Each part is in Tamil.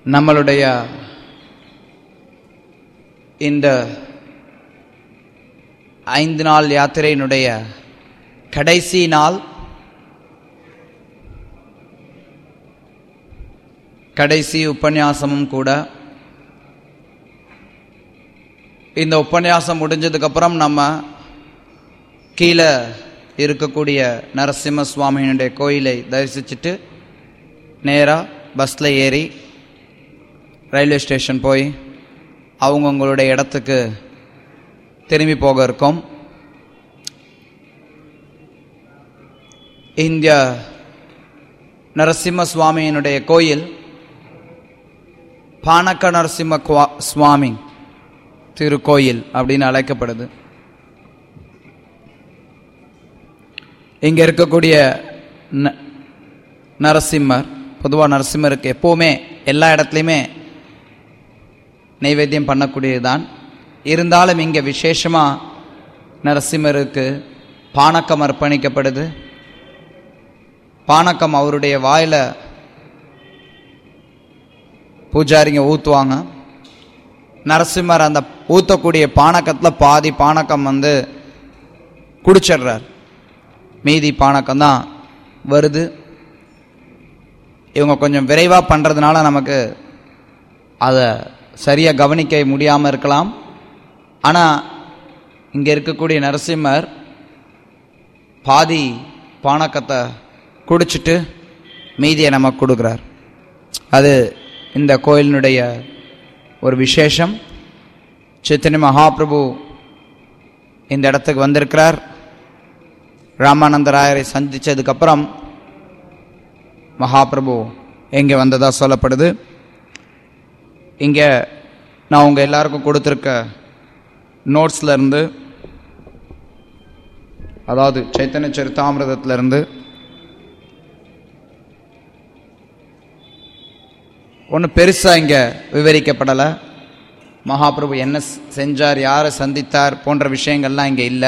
நம்மளுடைய இந்த ஐந்து நாள் யாத்திரையினுடைய கடைசி நாள் கடைசி உபன்யாசமும் கூட இந்த உபன்யாசம் முடிஞ்சதுக்கப்புறம் நம்ம கீழே இருக்கக்கூடிய நரசிம்ம சுவாமியினுடைய கோயிலை தரிசிச்சுட்டு நேராக பஸ்ஸில் ஏறி ரயில்வே ஸ்டேஷன் போய் அவங்கவுங்களுடைய இடத்துக்கு திரும்பி போக இருக்கோம் இந்த நரசிம்ம சுவாமியினுடைய கோயில் பானக்க நரசிம்ம குவா- சுவாமி திருக்கோயில் அப்படின்னு அழைக்கப்படுது இங்க இருக்கக்கூடிய ந- நரசிம்மர் பொதுவாக நரசிம்மருக்கு எப்போவுமே எல்லா இடத்துலையுமே நைவேத்தியம் பண்ணக்கூடியதுதான் இருந்தாலும் இங்கே விசேஷமாக நரசிம்மருக்கு பானக்கம் அர்ப்பணிக்கப்படுது பானக்கம் அவருடைய வாயில் பூஜாரிங்க ஊற்றுவாங்க நரசிம்மர் அந்த ஊற்றக்கூடிய பானக்கத்தில் பாதி பானக்கம் வந்து குடிச்சிடுறார் மீதி பானக்கம் தான் வருது இவங்க கொஞ்சம் விரைவாக பண்ணுறதுனால நமக்கு அதை சரியாக கவனிக்க முடியாமல் இருக்கலாம் ஆனால் இங்கே இருக்கக்கூடிய நரசிம்மர் பாதி பானக்கத்தை குடிச்சிட்டு மீதியை நமக்கு கொடுக்குறார் அது இந்த கோயிலினுடைய ஒரு விசேஷம் சித்தனி மகாபிரபு இந்த இடத்துக்கு வந்திருக்கிறார் ராமானந்தராயரை சந்திச்சதுக்கப்புறம் மகாபிரபு எங்கே வந்ததா சொல்லப்படுது இங்கே நான் உங்கள் எல்லாருக்கும் கொடுத்துருக்க நோட்ஸ்ல இருந்து அதாவது சைத்தன்ய சரித்தாமிரதத்துல இருந்து ஒன்றும் பெருசாக இங்கே விவரிக்கப்படலை மகாபிரபு என்ன ஸ்- செஞ்சார் யாரை சந்தித்தார் போன்ற விஷயங்கள்லாம் இங்கே இல்லை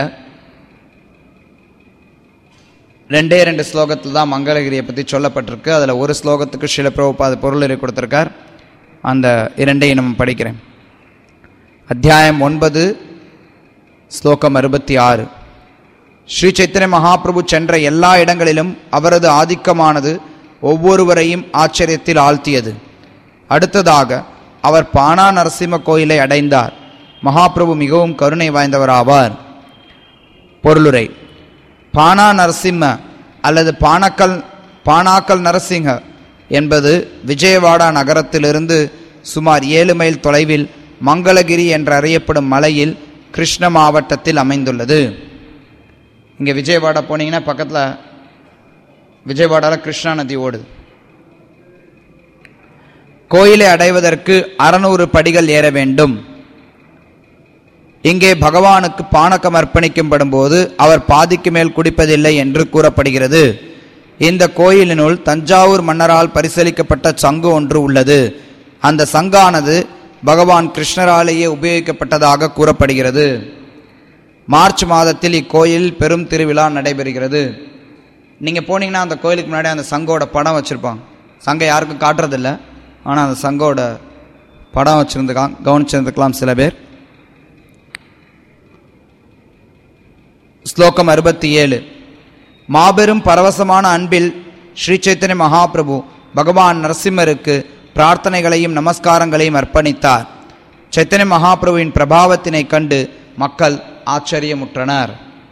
ரெண்டே ரெண்டு ஸ்லோகத்தில் தான் மங்களகிரியை பற்றி சொல்லப்பட்டிருக்கு அதில் ஒரு ஸ்லோகத்துக்கு சில பிரபுபாத பொருள் கொடுத்துருக்கார் அந்த இரண்டையும் நம்ம படிக்கிறேன் அத்தியாயம் ஒன்பது ஸ்லோகம் அறுபத்தி ஆறு ஸ்ரீ சைத்தன்ய மகாபிரபு சென்ற எல்லா இடங்களிலும் அவரது ஆதிக்கமானது ஒவ்வொருவரையும் ஆச்சரியத்தில் ஆழ்த்தியது அடுத்ததாக அவர் பானா நரசிம்ம கோயிலை அடைந்தார் மகாபிரபு மிகவும் கருணை வாய்ந்தவராவார் பொருளுரை பானா நரசிம்ம அல்லது பானக்கல் பானாக்கல் நரசிங்க என்பது விஜயவாடா நகரத்திலிருந்து சுமார் ஏழு மைல் தொலைவில் மங்களகிரி என்று அறியப்படும் மலையில் கிருஷ்ண மாவட்டத்தில் அமைந்துள்ளது இங்கே விஜயவாடா போனீங்கன்னா பக்கத்தில் விஜயவாடாவில் கிருஷ்ணா நதி ஓடுது கோயிலை அடைவதற்கு அறநூறு படிகள் ஏற வேண்டும் இங்கே பகவானுக்கு பானகம் அர்ப்பணிக்கப்படும் போது அவர் பாதிக்கு மேல் குடிப்பதில்லை என்று கூறப்படுகிறது இந்த கோயிலினுள் தஞ்சாவூர் மன்னரால் பரிசீலிக்கப்பட்ட சங்கு ஒன்று உள்ளது அந்த சங்கானது பகவான் கிருஷ்ணராலேயே உபயோகிக்கப்பட்டதாக கூறப்படுகிறது மார்ச் மாதத்தில் இக்கோயிலில் பெரும் திருவிழா நடைபெறுகிறது நீங்கள் போனீங்கன்னா அந்த கோயிலுக்கு முன்னாடி அந்த சங்கோட படம் வச்சுருப்பாங்க சங்கை யாருக்கும் காட்டுறதில்ல ஆனால் அந்த சங்கோட படம் வச்சுருந்துக்கான் கவனிச்சிருந்துக்கலாம் சில பேர் ஸ்லோகம் அறுபத்தி ஏழு மாபெரும் பரவசமான அன்பில் ஸ்ரீ சைத்தன்ய மகாபிரபு பகவான் நரசிம்மருக்கு பிரார்த்தனைகளையும் நமஸ்காரங்களையும் அர்ப்பணித்தார் சைத்தன்ய மகாபிரபுவின் பிரபாவத்தினை கண்டு மக்கள் ஆச்சரியமுற்றனர்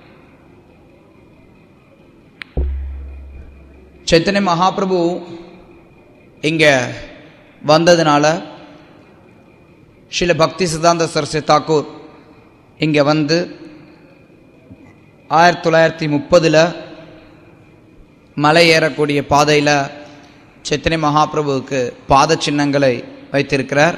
சைத்தன்ய மகாபிரபு இங்க வந்ததுனால ஸ்ரீல பக்தி சித்தாந்த சரஸ்வதி தாக்கூர் இங்க வந்து ஆயிரத்தி தொள்ளாயிரத்தி முப்பதில் மலை ஏறக்கூடிய பாதையில் சைத்தன்ய மகாபிரபுவுக்கு பாத சின்னங்களை வைத்திருக்கிறார்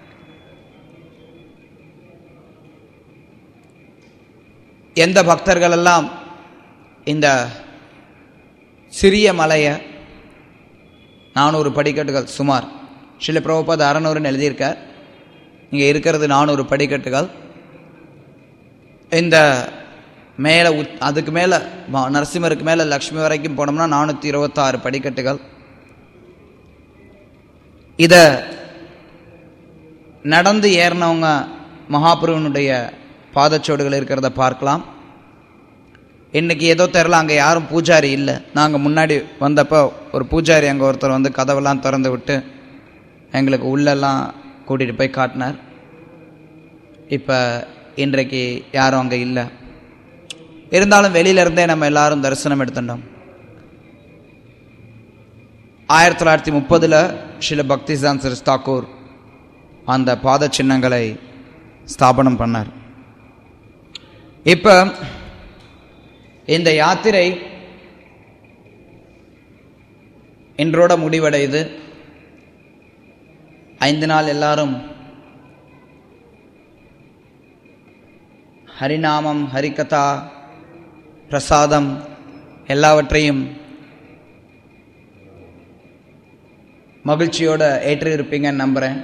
எந்த பக்தர்கள் எல்லாம் இந்த சிறிய மலையை நானூறு படிக்கட்டுகள் சுமார் ஸ்ரீல பிரபுபாத் அறநூறுன்னு எழுதியிருக்கார் இங்கே இருக்கிறது நானூறு படிக்கட்டுகள் இந்த மேலே உத் அதுக்கு மேலே நரசிம்மருக்கு மேலே லக்ஷ்மி வரைக்கும் போனோம்னா நானூற்றி இருபத்தாறு படிக்கட்டுகள் இதை நடந்து ஏறினவங்க மகாபுருவனுடைய பாதச்சோடுகள் இருக்கிறத பார்க்கலாம் இன்னைக்கு ஏதோ தெரில அங்கே யாரும் பூஜாரி இல்லை நாங்கள் முன்னாடி வந்தப்போ ஒரு பூஜாரி அங்கே ஒருத்தர் வந்து கதவெல்லாம் திறந்து விட்டு எங்களுக்கு உள்ளெல்லாம் கூட்டிகிட்டு போய் காட்டினார் இப்போ இன்றைக்கு யாரும் அங்கே இல்லை இருந்தாலும் வெளியில இருந்தே நம்ம எல்லாரும் தரிசனம் எடுத்துட்டோம் ஆயிரத்தி தொள்ளாயிரத்தி முப்பதில் ஸ்ரீல பக்திசான் சிறிஸ் தாக்கூர் அந்த பாத சின்னங்களை ஸ்தாபனம் பண்ணார் இப்போ இந்த யாத்திரை இன்றோட முடிவடையுது ஐந்து நாள் எல்லாரும் ஹரிநாமம் ஹரிகதா பிரசாதம் எல்லாவற்றையும் மகிழ்ச்சியோட ஏற்று இருப்பீங்கன்னு நம்புகிறேன்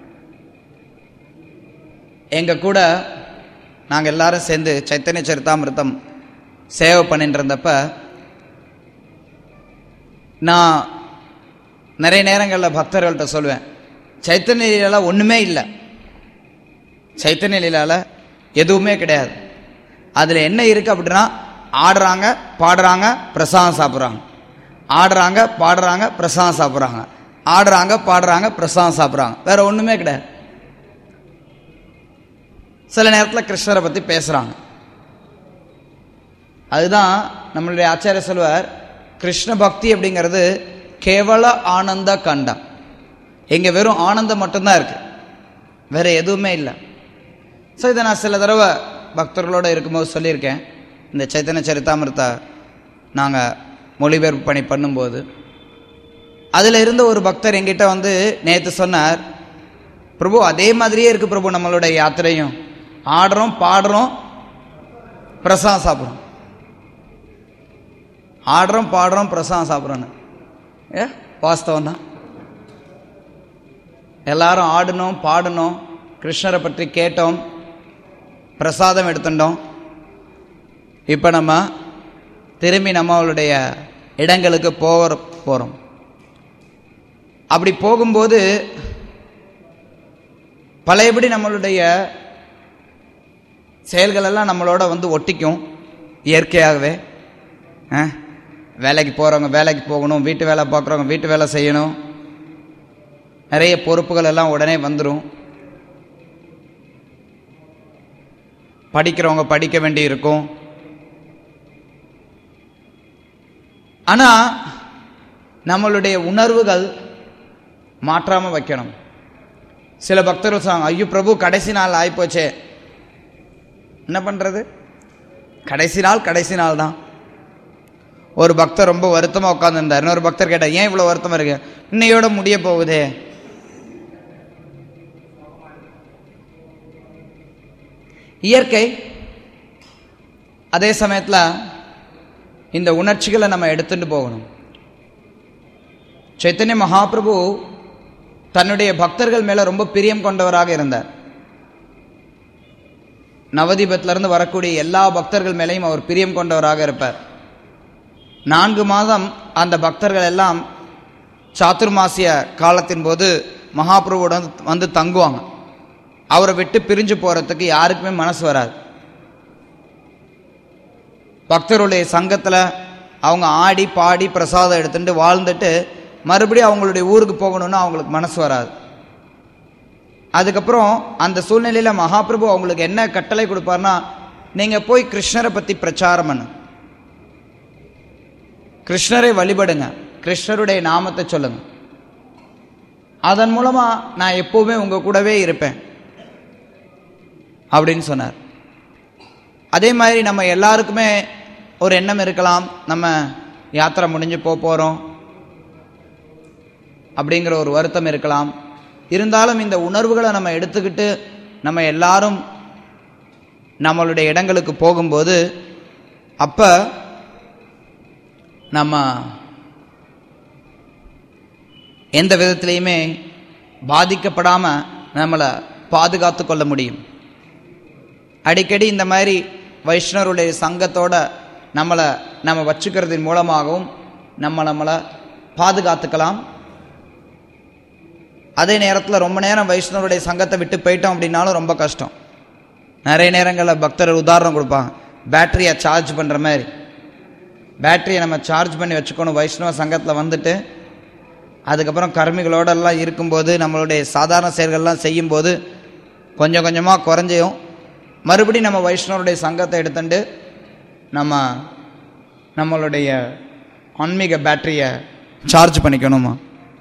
எங்கள் கூட நாங்கள் எல்லாரும் சேர்ந்து சைத்தன்ய சரித்தாமிருத்தம் சேவை பண்ணிட்டு இருந்தப்ப நான் நிறைய நேரங்களில் பக்தர்கள்ட்ட சொல்லுவேன் சைத்தன்ய லீலால ஒன்றுமே இல்லை சைத்தன்ய லீலால எதுவுமே கிடையாது அதில் என்ன இருக்குது அப்படின்னா ஆடுறாங்க பாடுறாங்க பிரசாதம் சாப்பிட்றாங்க ஆடுறாங்க பாடுறாங்க பிரசாதம் சாப்பிட்றாங்க ஆடுறாங்க பாடுறாங்க பிரசாதம் சாப்பிட்றாங்க வேற ஒன்றுமே கிடையாது சில நேரத்தில் கிருஷ்ணரை பற்றி பேசுகிறாங்க அதுதான் நம்மளுடைய ஆச்சாரிய சொல்வார் கிருஷ்ண பக்தி அப்படிங்கிறது கேவல ஆனந்த கண்டம் இங்கே வெறும் ஆனந்தம் மட்டும்தான் இருக்கு வேற எதுவுமே இல்லை ஸோ இதை நான் சில தடவை பக்தர்களோடு இருக்கும்போது சொல்லியிருக்கேன் இந்த சைத்தன்ய சரித்தாமிரத்தை நாங்கள் மொழிபெயர்ப்பு பணி பண்ணும்போது அதில் இருந்த ஒரு பக்தர் எங்கிட்ட வந்து நேற்று சொன்னார் பிரபு அதே மாதிரியே இருக்கு பிரபு நம்மளுடைய யாத்திரையும் ஆடுறோம் பாடுறோம் பிரசாதம் சாப்பிட்றோம் ஆடுறோம் பாடுறோம் பிரசாதம் சாப்பிட்றோன்னு ஏ வாஸ்தவம் தான் எல்லாரும் ஆடணும் பாடணும் கிருஷ்ணரை பற்றி கேட்டோம் பிரசாதம் எடுத்துட்டோம் இப்போ நம்ம திரும்பி நம்மளுடைய இடங்களுக்கு போகிற போகிறோம் அப்படி போகும்போது பழையபடி நம்மளுடைய செயல்கள் எல்லாம் நம்மளோட வந்து ஒட்டிக்கும் இயற்கையாகவே ஆ? வேலைக்கு போகிறவங்க வேலைக்கு போகணும் வீட்டு வேலை பார்க்குறவங்க வீட்டு வேலை செய்யணும் நிறைய பொறுப்புகள் எல்லாம் உடனே வந்துடும் படிக்கிறவங்க படிக்க வேண்டி இருக்கும் ஆனால் நம்மளுடைய உணர்வுகள் மாற்றாமல் வைக்கணும் சில பக்தர்கள் சொல்லுவாங்க ஐயோ பிரபு கடைசி நாள் ஆயிப்போச்சே என்ன பண்ணுறது கடைசி நாள் கடைசி நாள் தான் ஒரு பக்தர் ரொம்ப வருத்தமாக உட்காந்துருந்தார் இன்னொரு பக்தர் கேட்டார் ஏன் இவ்வளோ வருத்தமாக இருக்கு இன்னையோட முடிய போகுதே இயற்கை அதே சமயத்தில் இந்த உணர்ச்சிகளை நம்ம எடுத்துட்டு போகணும் சைத்தன்ய மகாபிரபு தன்னுடைய பக்தர்கள் மேல ரொம்ப பிரியம் கொண்டவராக இருந்தார் நவதீபத்திலிருந்து வரக்கூடிய எல்லா பக்தர்கள் மேலேயும் அவர் பிரியம் கொண்டவராக இருப்பார் நான்கு மாதம் அந்த பக்தர்கள் எல்லாம் சாத்துர்மாசிய காலத்தின் போது மகாபிரபுவோட வந்து- வந்து தங்குவாங்க அவரை விட்டு பிரிஞ்சு போறதுக்கு யாருக்குமே மனசு வராது பக்தருடைய சங்கத்தில் அவங்க ஆடி பாடி பிரசாதம் எடுத்துட்டு வாழ்ந்துட்டு மறுபடியும் அவங்களுடைய ஊருக்கு போகணும்னு அவங்களுக்கு மனசு வராது அதுக்கப்புறம் அந்த சூழ்நிலையில் மகாபிரபு அவங்களுக்கு என்ன கட்டளை கொடுப்பார்னா நீங்கள் போய் கிருஷ்ணரை பற்றி பிரச்சாரம் பண்ணு கிருஷ்ணரை வழிபடுங்க கிருஷ்ணருடைய நாமத்தை சொல்லுங்க அதன் மூலமா நான் எப்பவுமே உங்க கூடவே இருப்பேன் அப்படின்னு சொன்னார் அதே மாதிரி நம்ம எல்லாருக்குமே ஒரு எண்ணம் இருக்கலாம் நம்ம யாத்திரை முடிஞ்சு போக போகிறோம் அப்படிங்கிற ஒரு வருத்தம் இருக்கலாம் இருந்தாலும் இந்த உணர்வுகளை நம்ம எடுத்துக்கிட்டு நம்ம எல்லாரும் நம்மளுடைய இடங்களுக்கு போகும்போது அப்போ நம்ம எந்த விதத்திலையுமே பாதிக்கப்படாமல் நம்மளை பாதுகாத்து கொள்ள முடியும் அடிக்கடி இந்த மாதிரி வைஷ்ணவருடைய சங்கத்தோட நம்மளை நம்ம வச்சுக்கிறதின் மூலமாகவும் நம்ம நம்மளை பாதுகாத்துக்கலாம் அதே நேரத்தில் ரொம்ப நேரம் வைஷ்ணவருடைய சங்கத்தை விட்டு போயிட்டோம் அப்படின்னாலும் ரொம்ப கஷ்டம் நிறைய நேரங்களில் பக்தர் உதாரணம் கொடுப்பாங்க பேட்டரியை சார்ஜ் பண்ணுற மாதிரி பேட்டரியை நம்ம சார்ஜ் பண்ணி வச்சுக்கணும் வைஷ்ணவ சங்கத்தில் வந்துட்டு அதுக்கப்புறம் கர்மிகளோடெல்லாம் இருக்கும்போது நம்மளுடைய சாதாரண செயல்கள்லாம் செய்யும்போது கொஞ்சம் கொஞ்சமாக குறைஞ்சியும் மறுபடியும் நம்ம வைஷ்ணவருடைய சங்கத்தை எடுத்துட்டு நம்ம நம்மளுடைய ஆன்மீக பேட்டரியை சார்ஜ் பண்ணிக்கணுமா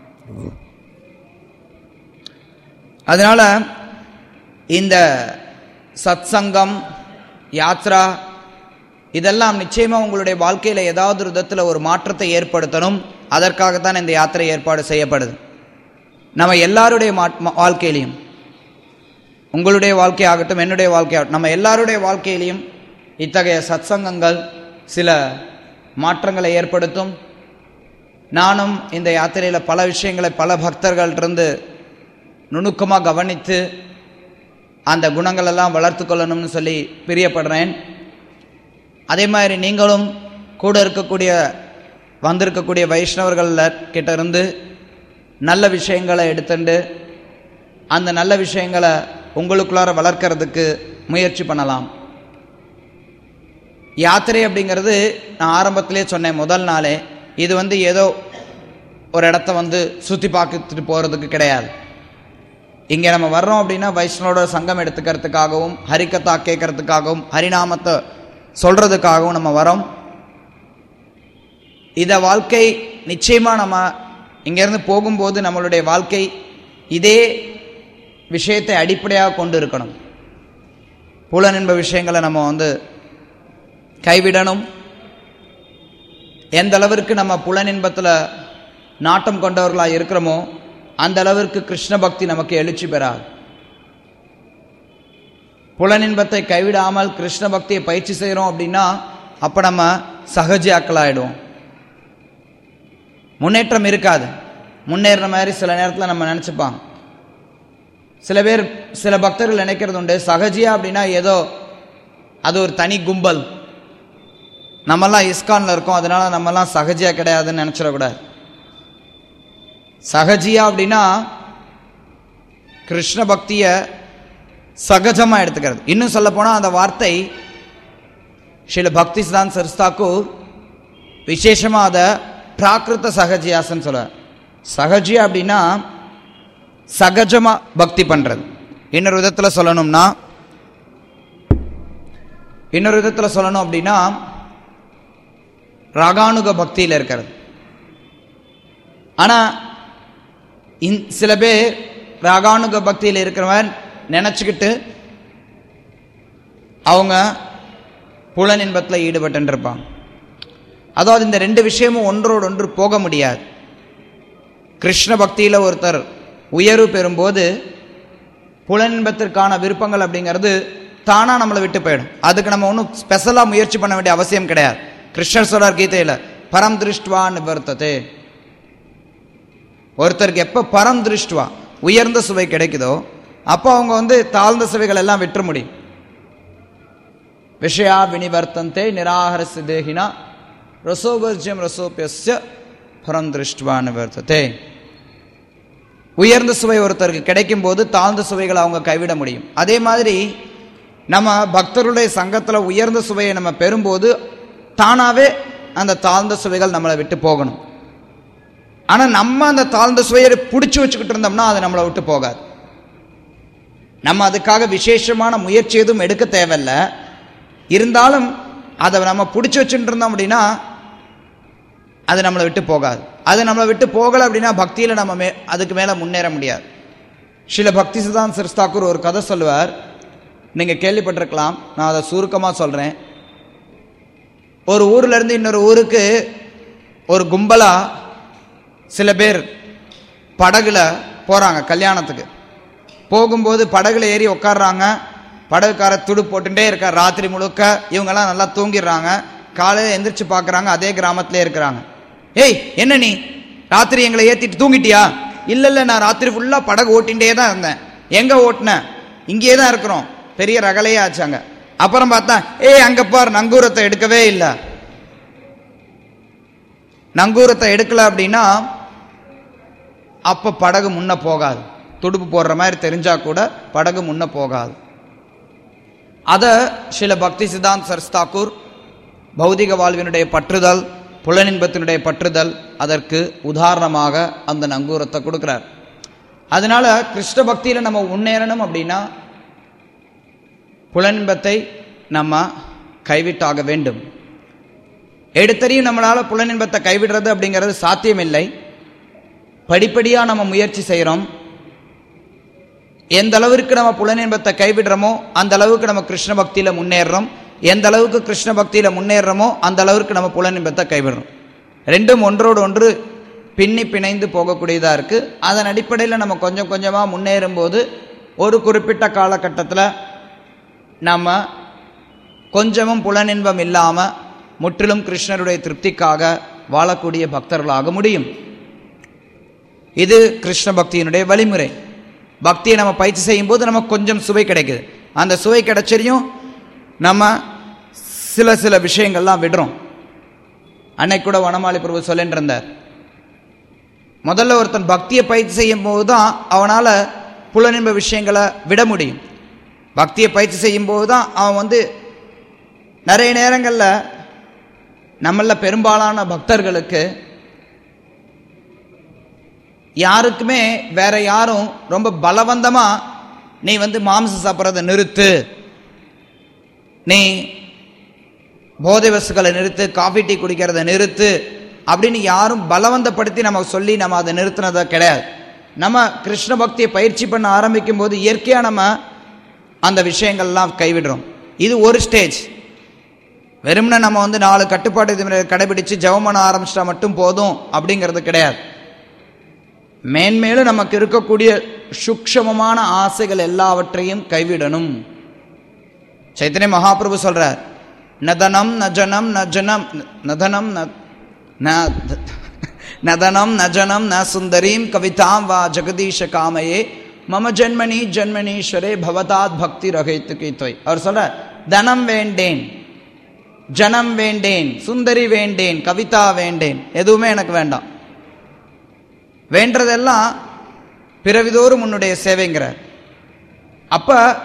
அதனால் இந்த சத்சங்கம் யாத்ரா இதெல்லாம் நிச்சயமாக உங்களுடைய வாழ்க்கையில் ஏதாவது ஒரு விதத்தில் ஒரு மாற்றத்தை ஏற்படுத்தணும் அதற்காகத்தான் இந்த யாத்திரை ஏற்பாடு செய்யப்படுது நம்ம எல்லாருடைய மா- வாழ்க்கையிலையும் உங்களுடைய வாழ்க்கையாகட்டும் என்னுடைய வாழ்க்கையாகட்டும் நம்ம எல்லாருடைய வாழ்க்கையிலையும் இத்தகைய சத்சங்கங்கள் சில மாற்றங்களை ஏற்படுத்தும் நானும் இந்த யாத்திரையில் பல விஷயங்களை பல பக்தர்கள்ட்டிருந்து நுணுக்கமாக கவனித்து அந்த குணங்களெல்லாம் வளர்த்து கொள்ளணும்னு சொல்லி பிரியப்படுறேன் அதே மாதிரி நீங்களும் கூட இருக்கக்கூடிய வந்திருக்கக்கூடிய வைஷ்ணவர்கள் கிட்ட இருந்து நல்ல விஷயங்களை எடுத்துண்டு அந்த நல்ல விஷயங்களை உங்களுக்குள்ளார வளர்க்கறதுக்கு முயற்சி பண்ணலாம் யாத்திரை அப்படிங்கிறது நான் ஆரம்பத்திலே சொன்னேன் முதல் நாளே இது வந்து ஏதோ ஒரு இடத்த வந்து சுற்றி பார்த்துட்டு போகிறதுக்கு கிடையாது இங்கே நம்ம வர்றோம் அப்படின்னா வைஷ்ணவோட சங்கம் எடுத்துக்கிறதுக்காகவும் ஹரிக்கத்தா கேட்கறதுக்காகவும் ஹரிநாமத்தை சொல்கிறதுக்காகவும் நம்ம வரோம் இதை வாழ்க்கை நிச்சயமாக நம்ம இங்கேருந்து போகும்போது நம்மளுடைய வாழ்க்கை இதே விஷயத்தை அடிப்படையாக கொண்டு இருக்கணும் புலன் என்ப விஷயங்களை நம்ம வந்து கைவிடணும் எந்த அளவிற்கு நம்ம புலன் இன்பத்தில் நாட்டம் கொண்டவர்களாக இருக்கிறோமோ அந்த அளவிற்கு கிருஷ்ண பக்தி நமக்கு எழுச்சி பெறாது புலனின்பத்தை கைவிடாமல் கிருஷ்ண பக்தியை பயிற்சி செய்கிறோம் அப்படின்னா அப்போ நம்ம சகஜியாக்களாயிடுவோம் முன்னேற்றம் இருக்காது முன்னேறின மாதிரி சில நேரத்தில் நம்ம நினச்சிப்பாங்க சில பேர் சில பக்தர்கள் நினைக்கிறது உண்டு சகஜியா அப்படின்னா ஏதோ அது ஒரு தனி கும்பல் நம்மெல்லாம் இஸ்கானில் இருக்கோம் அதனால நம்மெல்லாம் சகஜியா கிடையாதுன்னு நினச்சிடக்கூடாது சகஜியா அப்படின்னா கிருஷ்ண பக்தியை சகஜமாக எடுத்துக்கிறது இன்னும் சொல்ல போனால் அந்த வார்த்தை ஸ்ரீல பக்தி சிதான் சர்ஸ்தாக்கூர் விசேஷமாக அதை பிராகிருத சகஜியாசன்னு சொல்லுவார் சகஜியா அப்படின்னா சகஜமாக பக்தி பண்ணுறது இன்னொரு விதத்தில் சொல்லணும்னா இன்னொரு விதத்தில் சொல்லணும் அப்படின்னா ராகானுக பக்தியில் இருக்கிறது ஆனால் இந் சில பேர் ராகானுக பக்தியில் இருக்கிறவன் நினச்சிக்கிட்டு அவங்க புலன் இன்பத்தில் ஈடுபட்டு இருப்பாங்க அதாவது இந்த ரெண்டு விஷயமும் ஒன்றோடு ஒன்று போக முடியாது கிருஷ்ண பக்தியில் ஒருத்தர் உயர்வு பெறும்போது புலனின்பத்திற்கான விருப்பங்கள் அப்படிங்கிறது தானாக நம்மளை விட்டு போயிடும் அதுக்கு நம்ம ஒன்றும் ஸ்பெஷலாக முயற்சி பண்ண வேண்டிய அவசியம் கிடையாது கிருஷ்ணர் சொல்றார் கீதையில் பரம் திருஷ்டுவா நிவர்த்ததே ஒருத்தருக்கு எப்போ பரம் திருஷ்டுவா உயர்ந்த சுவை கிடைக்குதோ அப்போ அவங்க வந்து தாழ்ந்த சுவைகள் எல்லாம் விட்டுற முடியும் விஷயா வினிவர்த்தந்தே நிராகரசு தேகினா ரசோபர்ஜியம் ரசோபியஸ்ய பரம் திருஷ்டுவா நிவர்த்ததே உயர்ந்த சுவை ஒருத்தருக்கு கிடைக்கும் போது தாழ்ந்த சுவைகளை அவங்க கைவிட முடியும் அதே மாதிரி நம்ம பக்தருடைய சங்கத்தில் உயர்ந்த சுவையை நம்ம பெறும்போது தானாகவே அந்த தாழ்ந்த சுவைகள் நம்மளை விட்டு போகணும் ஆனால் நம்ம அந்த தாழ்ந்த சுவையை பிடிச்சி வச்சுக்கிட்டு இருந்தோம்னா அது நம்மளை விட்டு போகாது நம்ம அதுக்காக விசேஷமான முயற்சி எதுவும் எடுக்க தேவையில்ல இருந்தாலும் அதை நம்ம பிடிச்சி வச்சுட்டு இருந்தோம் அப்படின்னா அது நம்மளை விட்டு போகாது அது நம்மளை விட்டு போகலை அப்படின்னா பக்தியில் நம்ம மே அதுக்கு மேலே முன்னேற முடியாது சில பக்தி சிதான் சிறுஸ்தாக்கூர் ஒரு கதை சொல்லுவார் நீங்கள் கேள்விப்பட்டிருக்கலாம் நான் அதை சுருக்கமாக சொல்கிறேன் ஒரு ஊர்ல இருந்து இன்னொரு ஊருக்கு ஒரு கும்பலா சில பேர் படகுல போறாங்க கல்யாணத்துக்கு போகும்போது படகுல ஏறி உட்கார்றாங்க படகுக்கார துடு போட்டுட்டே இருக்கார் ராத்திரி முழுக்க இவங்கெல்லாம் நல்லா தூங்கிடுறாங்க காலையில் எந்திரிச்சு பார்க்குறாங்க அதே கிராமத்திலே இருக்கிறாங்க ஏய் என்ன நீ ராத்திரி எங்களை ஏற்றிட்டு தூங்கிட்டியா இல்லை இல்லை நான் ராத்திரி ஃபுல்லாக படகு ஓட்டிகிட்டே தான் இருந்தேன் எங்கே ஓட்டினேன் இங்கேயே தான் இருக்கிறோம் பெரிய ரகலையே ஆச்சாங்க அப்புறம் பார்த்தா ஏய் அங்கே பார் நங்கூரத்தை எடுக்கவே இல்லை நங்கூரத்தை எடுக்கல அப்படின்னா அப்போ படகு முன்ன போகாது துடுப்பு போடுற மாதிரி தெரிஞ்சா கூட படகு முன்ன போகாது அதை சில பக்தி சித்தாந்த் சரஸ் தாக்கூர் பௌதிக வாழ்வினுடைய பற்றுதல் புலனின்பத்தினுடைய பற்றுதல் அதற்கு உதாரணமாக அந்த நங்கூரத்தை கொடுக்கிறார் அதனால கிருஷ்ண பக்தியில் நம்ம முன்னேறணும் அப்படின்னா புலனின்பத்தை நம்ம கைவிட்டாக வேண்டும் எடுத்தறியும் நம்மளால் புலனின்பத்தை கைவிடுறது அப்படிங்கிறது சாத்தியமில்லை படிப்படியாக நம்ம முயற்சி செய்கிறோம் எந்த அளவிற்கு நம்ம புலனின்பத்தை கைவிடுறோமோ அந்த அளவுக்கு நம்ம கிருஷ்ண பக்தியில் முன்னேறுறோம் எந்த அளவுக்கு கிருஷ்ண பக்தியில் முன்னேறுறோமோ அந்த அளவுக்கு நம்ம புலனின்பத்தை கைவிடுறோம் ரெண்டும் ஒன்றோடு ஒன்று பின்னி பிணைந்து போகக்கூடியதாக இருக்குது அதன் அடிப்படையில் நம்ம கொஞ்சம் கொஞ்சமாக முன்னேறும் போது ஒரு குறிப்பிட்ட காலகட்டத்தில் நம்ம கொஞ்சமும் புலனின்பம் இல்லாமல் முற்றிலும் கிருஷ்ணருடைய திருப்திக்காக வாழக்கூடிய பக்தர்களாக முடியும் இது கிருஷ்ண பக்தியினுடைய வழிமுறை பக்தியை நம்ம பயிற்சி செய்யும்போது நமக்கு கொஞ்சம் சுவை கிடைக்குது அந்த சுவை கிடைச்சதையும் நம்ம சில சில விஷயங்கள்லாம் விடுறோம் அன்னைக்கு கூட வனமாளி பிரபு சொல்லிட்டு இருந்தார் முதல்ல ஒருத்தன் பக்தியை பயிற்சி செய்யும் போது தான் அவனால் புலனின்ப விஷயங்களை விட முடியும் பக்தியை பயிற்சி செய்யும்போது தான் அவன் வந்து நிறைய நேரங்களில் நம்மள பெரும்பாலான பக்தர்களுக்கு யாருக்குமே வேற யாரும் ரொம்ப பலவந்தமா நீ வந்து மாம்சம் சாப்பிட்றத நிறுத்து நீ போதை வசுக்களை நிறுத்து காஃபி டீ குடிக்கிறத நிறுத்து அப்படின்னு யாரும் பலவந்தப்படுத்தி நம்ம சொல்லி நம்ம அதை நிறுத்தினதா கிடையாது நம்ம கிருஷ்ண பக்தியை பயிற்சி பண்ண ஆரம்பிக்கும் போது இயற்கையாக நம்ம அந்த விஷயங்கள்லாம் கைவிடுறோம் இது ஒரு ஸ்டேஜ் வெறும்னா நம்ம வந்து நாலு கட்டுப்பாட்டு விதிமுறைகளை கடைபிடிச்சு ஜெபம் பண்ண ஆரம்பிச்சிட்டா மட்டும் போதும் அப்படிங்கிறது கிடையாது மேன்மேலும் நமக்கு இருக்கக்கூடிய சூக்ஷமமான ஆசைகள் எல்லாவற்றையும் கைவிடணும் சைத்தன்ய மகாபிரபு சொல்றார் நதனம் நஜனம் நஜனம் நதனம் நதனம் நஜனம் ந சுந்தரீம் கவிதாம் வா ஜெகதீஷ காமையே மம ஜென்மனி ஜென்மனீஸ்வரே பவதாத் பக்தி ரகைத்து கீத்வை அவர் சொல்ற தனம் வேண்டேன் ஜனம் வேண்டேன் சுந்தரி வேண்டேன் கவிதா வேண்டேன் எதுவுமே எனக்கு வேண்டாம் வேண்டதெல்லாம் பிறவிதோறும் உன்னுடைய சேவைங்கிறார் அப்ப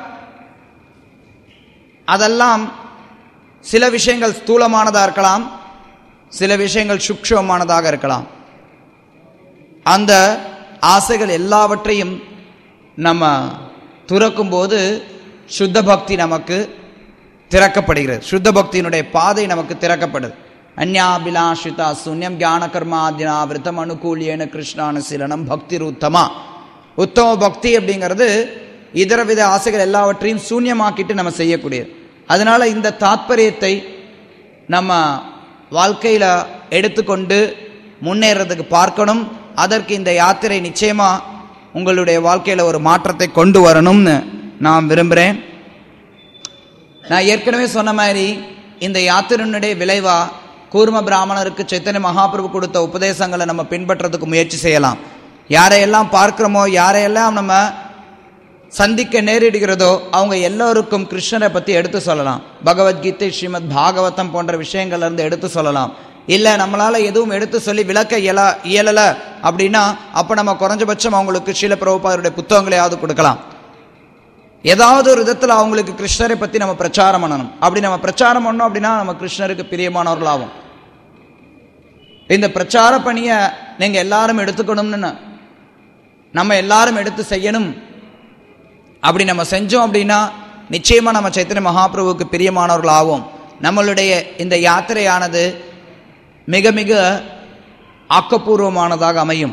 அதெல்லாம் சில விஷயங்கள் ஸ்தூலமானதாக இருக்கலாம் சில விஷயங்கள் சூக்ஷமானதாக இருக்கலாம் அந்த ஆசைகள் எல்லாவற்றையும் நம்ம துறக்கும் போது சுத்த பக்தி நமக்கு திறக்கப்படுகிறது சுத்த பக்தியினுடைய பாதை நமக்கு திறக்கப்படுது அந்யாபிலாஷிதா சூன்யம் ஞான கர்மாதினாவிரதம் அனுகூலியன கிருஷ்ணானுசீலனம் பக்தி உத்தமா உத்தம பக்தி அப்படிங்கிறது இதர வித ஆசைகள் எல்லாவற்றையும் சூன்யமாக்கிட்டு நம்ம செய்யக்கூடியது அதனால இந்த தாத்பரியத்தை நம்ம வாழ்க்கையில் எடுத்துக்கொண்டு முன்னேறதுக்கு பார்க்கணும் அதற்கு இந்த யாத்திரை நிச்சயமா உங்களுடைய வாழ்க்கையில் ஒரு மாற்றத்தை கொண்டு வரணும்னு நான் விரும்புகிறேன் நான் ஏற்கனவே சொன்ன மாதிரி இந்த யாத்திரையினுடைய விளைவா கூர்ம பிராமணருக்கு சைத்தன்ய மகாபிரபு கொடுத்த உபதேசங்களை நம்ம பின்பற்றதுக்கு முயற்சி செய்யலாம் யாரையெல்லாம் பார்க்கிறோமோ யாரையெல்லாம் நம்ம சந்திக்க நேரிடுகிறதோ அவங்க எல்லோருக்கும் கிருஷ்ணரை பற்றி எடுத்து சொல்லலாம் பகவத்கீதை ஸ்ரீமத் பாகவதம் போன்ற விஷயங்கள்ல இருந்து எடுத்து சொல்லலாம் இல்லை நம்மளால எதுவும் எடுத்து சொல்லி விளக்க இயல இயலலை அப்படின்னா அப்போ நம்ம குறைஞ்சபட்சம் அவங்களுக்கு ஸ்ரீல பிரபுபாதருடைய புத்தகங்களையாவது கொடுக்கலாம் ஏதாவது ஒரு விதத்தில் அவங்களுக்கு கிருஷ்ணரை பற்றி நம்ம பிரச்சாரம் பண்ணணும் அப்படி நம்ம பிரச்சாரம் பண்ணோம் அப்படின்னா நம்ம கிருஷ்ணருக்கு பிரியமானவர்களாகும் இந்த பிரச்சார பணியை நீங்கள் எல்லாரும் எடுத்துக்கணும்னு நம்ம எல்லாரும் எடுத்து செய்யணும் அப்படி நம்ம செஞ்சோம் அப்படின்னா நிச்சயமா நம்ம சைத்தன்ய மகாபிரபுவுக்கு பிரியமானவர்கள் ஆகும் நம்மளுடைய இந்த யாத்திரையானது மிக மிக ஆக்கப்பூர்வமானதாக அமையும்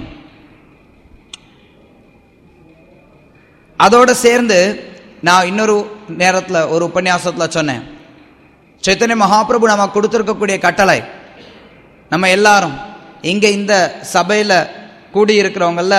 அதோடு சேர்ந்து நான் இன்னொரு நேரத்தில் ஒரு உபன்யாசத்தில் சொன்னேன் சைத்தன்ய மகாபிரபு நம்ம கொடுத்துருக்கக்கூடிய கட்டளை நம்ம எல்லாரும் இங்கே இந்த சபையில் கூடியிருக்கிறவங்கள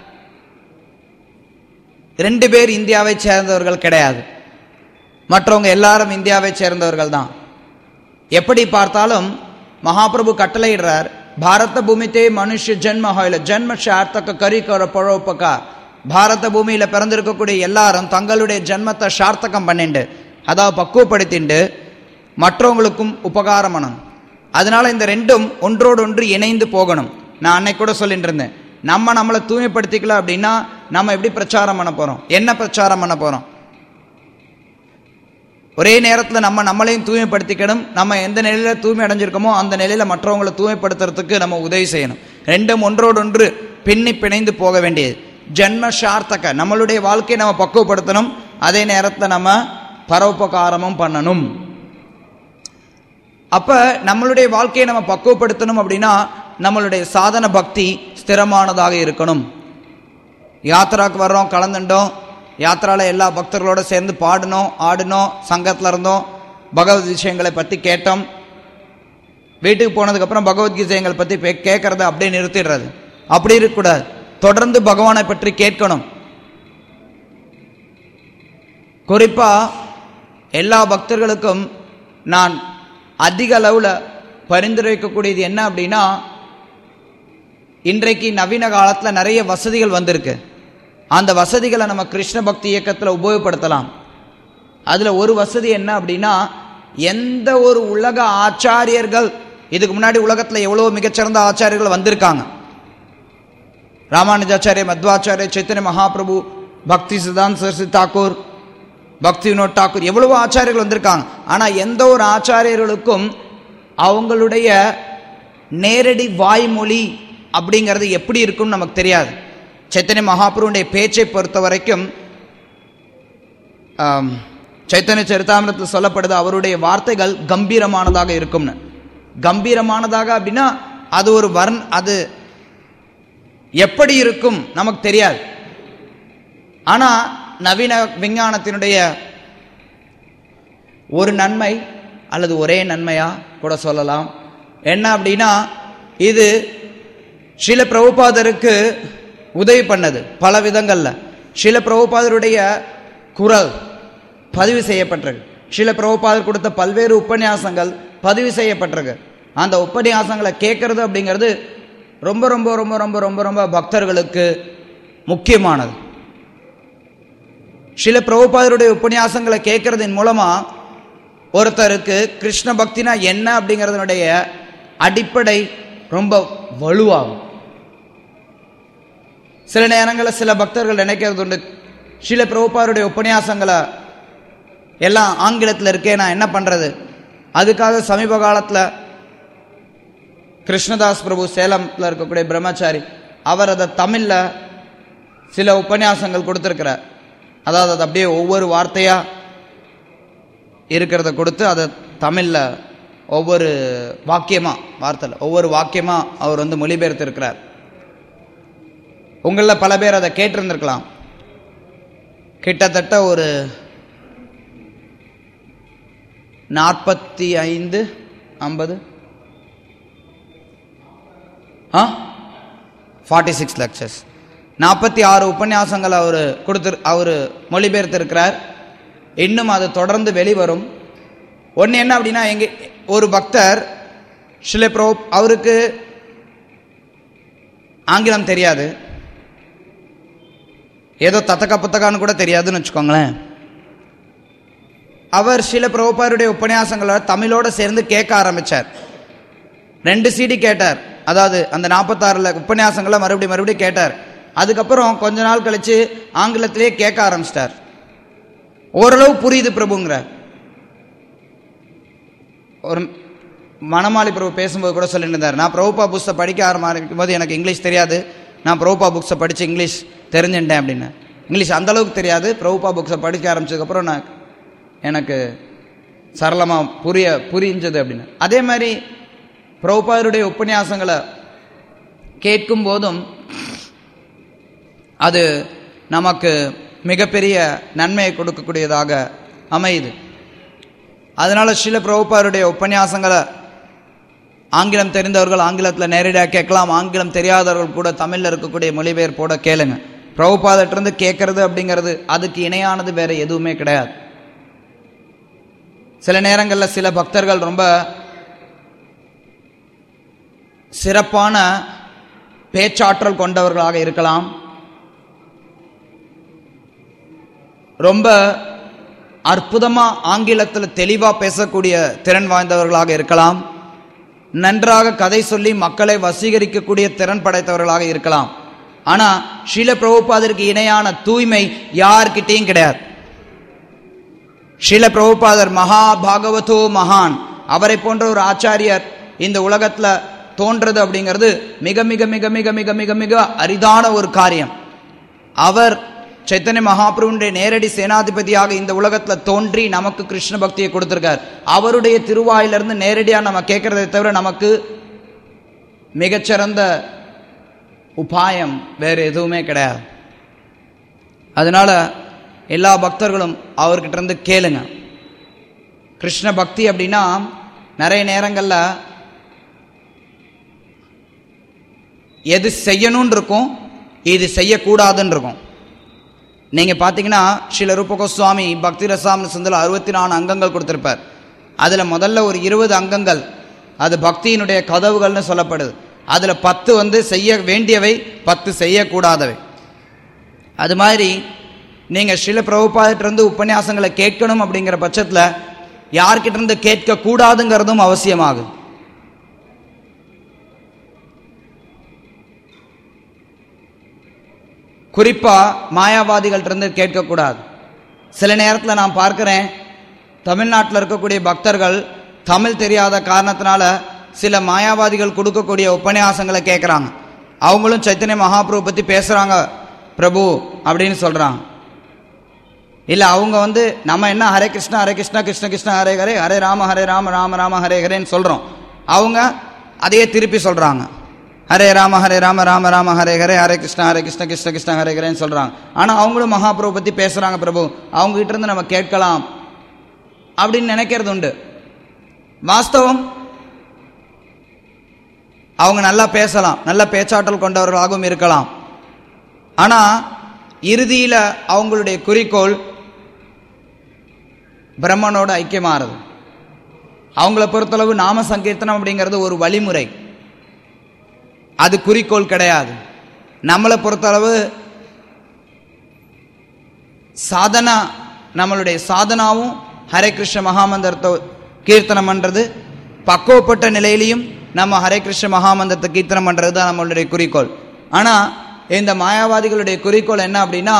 ரெண்டு பேர் இந்தியாவை சேர்ந்தவர்கள் கிடையாது மற்றவங்க எல்லாரும் இந்தியாவை சேர்ந்தவர்கள் தான் எப்படி பார்த்தாலும் மகாபிரபு கட்டளையிடுறார் பாரத பூமித்தே மனுஷ ஜென்ம ஹோயில ஜென்ம ஷார்த்தக்க கரி கர பழோப்பக்கா பாரத பூமியில பிறந்திருக்கக்கூடிய எல்லாரும் தங்களுடைய ஜென்மத்தை சார்த்தகம் பண்ணிண்டு அதாவது பக்குவப்படுத்திண்டு மற்றவங்களுக்கும் உபகாரம் பண்ணணும் அதனால இந்த ரெண்டும் ஒன்றோடு ஒன்று இணைந்து போகணும் நான் அன்னைக்கு கூட சொல்லிட்டு இருந்தேன் நம்ம நம்மளை தூய்மைப்படுத்திக்கல அப்படின்னா நம்ம எப்படி பிரச்சாரம் பண்ண போறோம் என்ன பிரச்சாரம் பண்ண போறோம் ஒரே நேரத்தில் நம்ம நம்மளையும் தூய்மைப்படுத்திக்கணும் நம்ம எந்த நிலையில தூய்மை அடைஞ்சிருக்கோமோ அந்த நிலையில மற்றவங்களை தூய்மைப்படுத்துறதுக்கு நம்ம உதவி செய்யணும் ரெண்டும் ஒன்றோடொன்று பின்னி பிணைந்து போக வேண்டியது ஜென்ம சார்த்தக நம்மளுடைய வாழ்க்கையை நம்ம பக்குவப்படுத்தணும் அதே நேரத்தில் நம்ம பரோபகாரமும் பண்ணணும் அப்ப நம்மளுடைய வாழ்க்கையை நம்ம பக்குவப்படுத்தணும் அப்படின்னா நம்மளுடைய சாதன பக்தி ஸ்திரமானதாக இருக்கணும் யாத்திராக்கு வர்றோம் கலந்துட்டோம் யாத்திரால எல்லா பக்தர்களோட சேர்ந்து பாடினோம் ஆடினோம் சங்கத்தில் இருந்தோம் பகவத் விஷயங்களை பற்றி கேட்டோம் வீட்டுக்கு போனதுக்கப்புறம் பகவத் விஷயங்களை பற்றி கேட்கறத அப்படியே நிறுத்திடுறது அப்படி இருக்கக்கூடாது தொடர்ந்து பகவானை பற்றி கேட்கணும் குறிப்பா எல்லா பக்தர்களுக்கும் நான் அதிக அளவில் பரிந்துரைக்கக்கூடியது என்ன அப்படின்னா இன்றைக்கு நவீன காலத்தில் நிறைய வசதிகள் வந்திருக்கு அந்த வசதிகளை நம்ம கிருஷ்ண பக்தி இயக்கத்தில் உபயோகப்படுத்தலாம் அதில் ஒரு வசதி என்ன அப்படின்னா எந்த ஒரு உலக ஆச்சாரியர்கள் இதுக்கு முன்னாடி உலகத்தில் எவ்வளோ மிகச்சிறந்த ஆச்சாரியர்கள் வந்திருக்காங்க ராமானுஜாச்சாரிய மத்வாச்சாரிய சைத்தன்ய மகாபிரபு பக்தி சித்தாந்த் சரஸ்வதி தாக்கூர் பக்தி வினோத் தாக்கூர் எவ்வளவோ ஆச்சாரியர்கள் வந்திருக்காங்க ஆனால் எந்த ஒரு ஆச்சாரியர்களுக்கும் அவங்களுடைய நேரடி வாய்மொழி அப்படிங்கிறது எப்படி இருக்கும்னு நமக்கு தெரியாது சைத்தன்ய மகாபுருடைய பேச்சை பொறுத்த வரைக்கும் ஆம், சைத்தன்ய சரிதாமிரத்தில் சொல்லப்படுது அவருடைய வார்த்தைகள் கம்பீரமானதாக இருக்கும்னு கம்பீரமானதாக அப்படின்னா அது ஒரு வர்ண் அது எப்படி இருக்கும் நமக்கு தெரியாது ஆனா நவீன விஞ்ஞானத்தினுடைய ஒரு நன்மை அல்லது ஒரே நன்மையா கூட சொல்லலாம் என்ன அப்படின்னா இது சில பிரபுபாதருக்கு உதவி பண்ணது பல விதங்கள்ல சில பிரபுபாதருடைய குரல் பதிவு செய்யப்பட்டிருக்கு சில பிரபுபாதர் கொடுத்த பல்வேறு உபன்யாசங்கள் பதிவு செய்யப்பட்டிருக்கு அந்த உபன்யாசங்களை கேட்கறது அப்படிங்கிறது ரொம்ப ரொம்ப ரொம்ப ரொம்ப ரொம்ப ரொம்ப பக்தர்களுக்கு முக்கியமானது சில பிரபுபாதருடைய உபன்யாசங்களை கேட்கறதின் மூலமா ஒருத்தருக்கு கிருஷ்ண பக்தினா என்ன அப்படிங்கிறதுனுடைய அடிப்படை ரொம்ப வலுவாகும் சில நேரங்களில் சில பக்தர்கள் நினைக்கிறது உண்டு சில பிரபுபாருடைய உபன்யாசங்களை எல்லாம் ஆங்கிலத்தில் இருக்கே நான் என்ன பண்றது அதுக்காக சமீப காலத்தில் கிருஷ்ணதாஸ் பிரபு சேலம்ல இருக்கக்கூடிய பிரம்மச்சாரி அவர் அதை தமிழ்ல சில உபன்யாசங்கள் கொடுத்திருக்கிறார் அதாவது அது அப்படியே ஒவ்வொரு வார்த்தையா இருக்கிறத கொடுத்து அதை தமிழ்ல ஒவ்வொரு வாக்கியமா வார்த்தையில் ஒவ்வொரு வாக்கியமா அவர் வந்து மொழிபெயர்த்து இருக்கிறார் உங்களில் பல பேர் அதை கேட்டிருந்திருக்கலாம் கிட்டத்தட்ட ஒரு நாற்பத்தி ஐந்து ஐம்பது ஆ ஃபார்ட்டி சிக்ஸ் லெக்சர்ஸ் நாற்பத்தி ஆறு உபன்யாசங்கள் அவர் கொடுத்து அவர் மொழிபெயர்த்திருக்கிறார் இன்னும் அது தொடர்ந்து வெளிவரும் ஒன்று என்ன அப்படின்னா எங்க ஒரு பக்தர் சில ப்ரோ அவருக்கு ஆங்கிலம் தெரியாது ஏதோ தத்தக்கா புத்தகான்னு கூட தெரியாதுன்னு வச்சுக்கோங்களேன் அவர் சில பிரபுபாருடைய உபன்யாசங்களை தமிழோட சேர்ந்து கேட்க ஆரம்பிச்சார் ரெண்டு சிடி கேட்டார் அதாவது அந்த நாற்பத்தாறுல உபன்யாசங்களை மறுபடியும் மறுபடியும் கேட்டார் அதுக்கப்புறம் கொஞ்ச நாள் கழிச்சு ஆங்கிலத்திலேயே கேட்க ஆரம்பிச்சிட்டார் ஓரளவு புரியுது பிரபுங்கிறார் ஒரு மணமாளி பிரபு பேசும்போது கூட சொல்லிட்டு இருந்தார் நான் பிரபுபா புக்ஸை படிக்க ஆரம்பிக்கும் போது எனக்கு இங்கிலீஷ் தெரியாது நான் பிரபுபா புக்ஸை படித்து இங்கிலீஷ் தெரிஞ்சுட்டேன் அப்படின்னு இங்கிலீஷ் அந்த அளவுக்கு தெரியாது பிரபுபா புக்ஸை படிக்க ஆரம்பிச்சதுக்கப்புறம் நான் எனக்கு சரளமாக புரிய புரிஞ்சது அப்படின்னு அதே மாதிரி பிரபுபாதருடைய உபன்யாசங்களை கேட்கும் போதும் அது நமக்கு மிகப்பெரிய நன்மையை கொடுக்கக்கூடியதாக அமையுது அதனால சில பிரபுபாருடைய உபன்யாசங்களை ஆங்கிலம் தெரிந்தவர்கள் ஆங்கிலத்தில் நேரடியாக கேட்கலாம் ஆங்கிலம் தெரியாதவர்கள் கூட தமிழில் இருக்கக்கூடிய மொழிபெயர்ப்போட கேளுங்க பிரபுபாதட்டிருந்து கேட்கறது அப்படிங்கிறது அதுக்கு இணையானது வேற எதுவுமே கிடையாது சில நேரங்களில் சில பக்தர்கள் ரொம்ப சிறப்பான பேச்சாற்றல் கொண்டவர்களாக இருக்கலாம் ரொம்ப அற்புதமா ஆங்கிலத்தில் தெளிவா பேசக்கூடிய திறன் வாய்ந்தவர்களாக இருக்கலாம் நன்றாக கதை சொல்லி மக்களை வசீகரிக்கக்கூடிய திறன் படைத்தவர்களாக இருக்கலாம் ஆனா ஷீல பிரபுபாதருக்கு இணையான தூய்மை யார்கிட்டயும் கிடையாது ஷீல பிரபுபாதர் மகா பாகவதோ மகான் அவரை போன்ற ஒரு ஆச்சாரியர் இந்த உலகத்துல தோன்றது அப்படிங்கிறது மிக மிக மிக மிக மிக மிக மிக அரிதான ஒரு காரியம் அவர் சைத்தன்ய மகாபிரபுடைய நேரடி சேனாதிபதியாக இந்த உலகத்துல தோன்றி நமக்கு கிருஷ்ண பக்தியை கொடுத்திருக்கார் அவருடைய திருவாயிலிருந்து நேரடியா நம்ம கேட்கறதை தவிர நமக்கு மிகச்சிறந்த உபாயம் வேற எதுவுமே கிடையாது அதனால எல்லா பக்தர்களும் அவர்கிட்ட இருந்து கேளுங்க கிருஷ்ண பக்தி அப்படின்னா நிறைய நேரங்கள்ல எது செய்யணும்னு இருக்கும் இது செய்யக்கூடாதுன்னு இருக்கும் நீங்க பாத்தீங்கன்னா ஸ்ரீல ரூப கோஸ்வாமி பக்தி ரசாமி சுந்தர அறுபத்தி நாலு அங்கங்கள் கொடுத்திருப்பார் அதுல முதல்ல ஒரு இருபது அங்கங்கள் அது பக்தியினுடைய கதவுகள்னு சொல்லப்படுது அதுல பத்து வந்து செய்ய வேண்டியவை பத்து செய்யக்கூடாதவை அது மாதிரி நீங்க ஸ்ரீல பிரபுபாதிட்ட இருந்து உபன்யாசங்களை கேட்கணும் அப்படிங்கிற பட்சத்துல யார்கிட்ட இருந்து கேட்க கூடாதுங்கிறதும் அவசியமாகும் குறிப்பா மாயாவாதிகள்ட்ட இருந்து கேட்கக்கூடாது சில நேரத்தில் நான் பார்க்கிறேன் தமிழ்நாட்டில் இருக்கக்கூடிய பக்தர்கள் தமிழ் தெரியாத காரணத்தினால சில மாயாவாதிகள் கொடுக்கக்கூடிய உபன்யாசங்களை கேட்குறாங்க அவங்களும் சைத்தன்ய மகாபிரபு பற்றி பேசுகிறாங்க பிரபு அப்படின்னு சொல்கிறாங்க இல்லை அவங்க வந்து நம்ம என்ன ஹரே கிருஷ்ணா ஹரே கிருஷ்ணா கிருஷ்ண கிருஷ்ண ஹரே ஹரே ஹரே ராம ஹரே ராம ராம ராம ஹரே ஹரேன்னு சொல்கிறோம் அவங்க அதையே திருப்பி சொல்கிறாங்க ஹரே ராம ஹரே ராம ராம ராம ஹரே ஹரே ஹரே கிருஷ்ணா ஹரே கிருஷ்ண கிருஷ்ண கிருஷ்ண ஹரே ஹரேன்னு சொல்கிறாங்க ஆனால் அவங்களும் மகாபிரபு பற்றி பேசுகிறாங்க பிரபு அவங்க கிட்ட இருந்து நம்ம கேட்கலாம் அப்படின்னு நினைக்கிறது உண்டு வாஸ்தவம் அவங்க நல்லா பேசலாம் நல்ல பேச்சாற்றல் கொண்டவர்களாகவும் இருக்கலாம் ஆனா இறுதியில அவங்களுடைய குறிக்கோள் பிரம்மனோட ஐக்கியமாறது அவங்கள பொறுத்தளவு நாம சங்கீர்த்தனம் அப்படிங்கிறது ஒரு வழிமுறை அது குறிக்கோள் கிடையாது நம்மளை பொறுத்தளவு சாதனா நம்மளுடைய சாதனாவும் ஹரே கிருஷ்ண மகாமந்திரத்தை கீர்த்தனம் பண்றது பக்குவப்பட்ட நிலையிலையும் நம்ம ஹரே கிருஷ்ண மகாமந்திரத்தை கீர்த்தனம் பண்றது தான் நம்மளுடைய குறிக்கோள் ஆனா இந்த மாயாவாதிகளுடைய குறிக்கோள் என்ன அப்படின்னா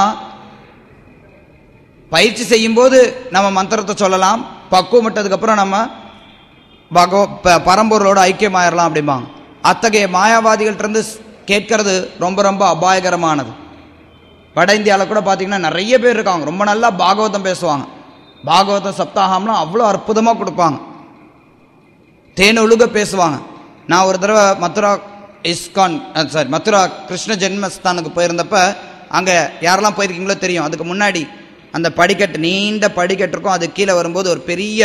பயிற்சி செய்யும்போது நம்ம மந்திரத்தை சொல்லலாம் பக்குவப்பட்டதுக்கு அப்புறம் நம்ம பகவ ப- பரம்பொருளோட ஐக்கியமாயிரலாம் அப்படிம்பாங்க அத்தகைய மாயாவாதிகள்ட்ட இருந்து கேட்கறது ரொம்ப ரொம்ப அபாயகரமானது வட இந்தியாவில் கூட பார்த்தீங்கன்னா நிறைய பேர் இருக்காங்க ரொம்ப நல்லா பாகவதம் பேசுவாங்க பாகவதம் சப்தாகம்லாம் அவ்வளோ அற்புதமாக கொடுப்பாங்க தேனொழுக பேசுவாங்க நான் ஒரு தடவை மதுரா இஸ்கான் சாரி மதுரா கிருஷ்ண ஜென்மஸ்தானுக்கு போயிருந்தப்ப அங்கே யாரெல்லாம் போயிருக்கீங்களோ தெரியும் அதுக்கு முன்னாடி அந்த படிக்கட்டு நீண்ட படிக்கட்டு இருக்கும் அது கீழே வரும்போது ஒரு பெரிய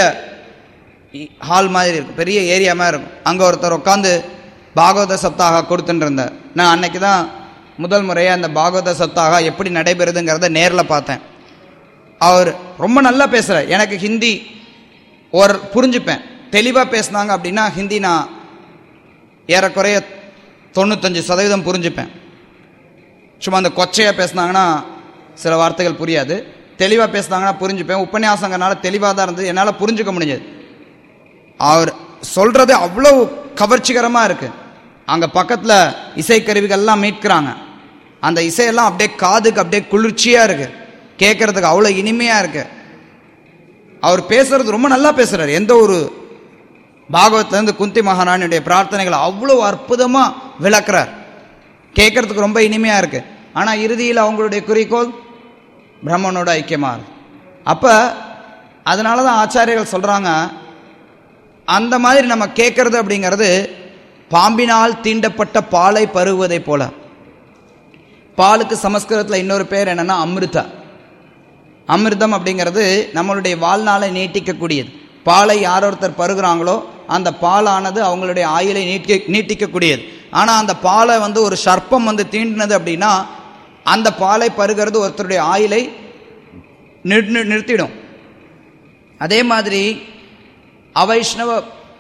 ஹால் மாதிரி இருக்கும் பெரிய ஏரியா மாதிரி இருக்கும் அங்கே ஒருத்தர் உட்காந்து பாகவத சப்தாக கொடுத்துட்டு இருந்தார் நான் அன்னைக்கு தான் முதல் முறையாக அந்த பாகவத சப்தாக எப்படி நடைபெறுதுங்கிறத நேரில் பார்த்தேன் அவர் ரொம்ப நல்லா பேசுகிறார் எனக்கு ஹிந்தி ஒரு புரிஞ்சுப்பேன் தெளிவாக பேசுனாங்க அப்படின்னா ஹிந்தி நான் ஏறக்குறைய தொண்ணூத்தஞ்சு சதவீதம் புரிஞ்சுப்பேன் சும்மா அந்த கொச்சையாக பேசுனாங்கன்னா சில வார்த்தைகள் புரியாது தெளிவாக பேசுனாங்கன்னா புரிஞ்சுப்பேன் உபன்யாசங்கனால தெளிவாக தான் இருந்தது என்னால் புரிஞ்சுக்க முடிஞ்சது அவர் சொல்றது அவ்வளோ கவர்ச்சிகரமாக இருக்கு அங்கே பக்கத்தில் இசைக்கருவிகள்லாம் மீட்கிறாங்க அந்த இசையெல்லாம் அப்படியே காதுக்கு அப்படியே குளிர்ச்சியாக இருக்கு கேட்கறதுக்கு அவ்வளோ இனிமையாக இருக்கு அவர் பேசுறது ரொம்ப நல்லா பேசுறாரு எந்த ஒரு பாகவத்லேருந்து குந்தி மகாராணியுடைய பிரார்த்தனைகளை அவ்வளோ அற்புதமாக விளக்குறார் கேட்கறதுக்கு ரொம்ப இனிமையாக இருக்கு ஆனால் இறுதியில் அவங்களுடைய குறிக்கோள் பிரம்மனோட ஐக்கியமாக இருக்கு அப்போ அதனால தான் ஆச்சாரியர்கள் சொல்கிறாங்க அந்த மாதிரி நம்ம கேட்கறது அப்படிங்கிறது பாம்பினால் தீண்டப்பட்ட பாலை பருகுவதை போல பாலுக்கு சமஸ்கிருதத்தில் இன்னொரு பேர் என்னன்னா அமிர்தா அமிர்தம் அப்படிங்கிறது நம்மளுடைய வாழ்நாளை நீட்டிக்கக்கூடியது பாலை யார் ஒருத்தர் பருகுறாங்களோ அந்த பாலானது அவங்களுடைய ஆயுளை நீட்டிக்க நீட்டிக்கக்கூடியது ஆனால் அந்த பாலை வந்து ஒரு சர்ப்பம் வந்து தீண்டினது அப்படின்னா அந்த பாலை பருகிறது ஒருத்தருடைய ஆயுளை நிறு- நிறு- நிறுத்திடும் அதே மாதிரி அவைஷ்ணவ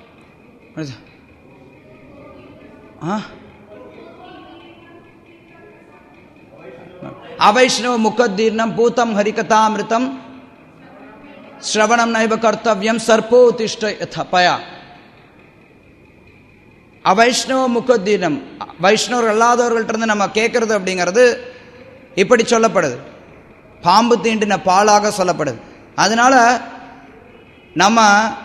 ஆ அவைஷ்ணவ முகத்தீர்ணம் பூதம் ஹரிகதாமிருதம் ஸ்ரவணம் நைவ கர்த்தவியம் சர்ப்போதிஷ்ட யத பயா அவைஷ்ணவ முகத்தீனம் வைஷ்ணவர் அல்லாதவர்கள்ட்ட இருந்து நம்ம கேட்கறது அப்படிங்கிறது இப்படி சொல்லப்படுது பாம்பு தீண்டின பாலாக சொல்லப்படுது அதனால நம்ம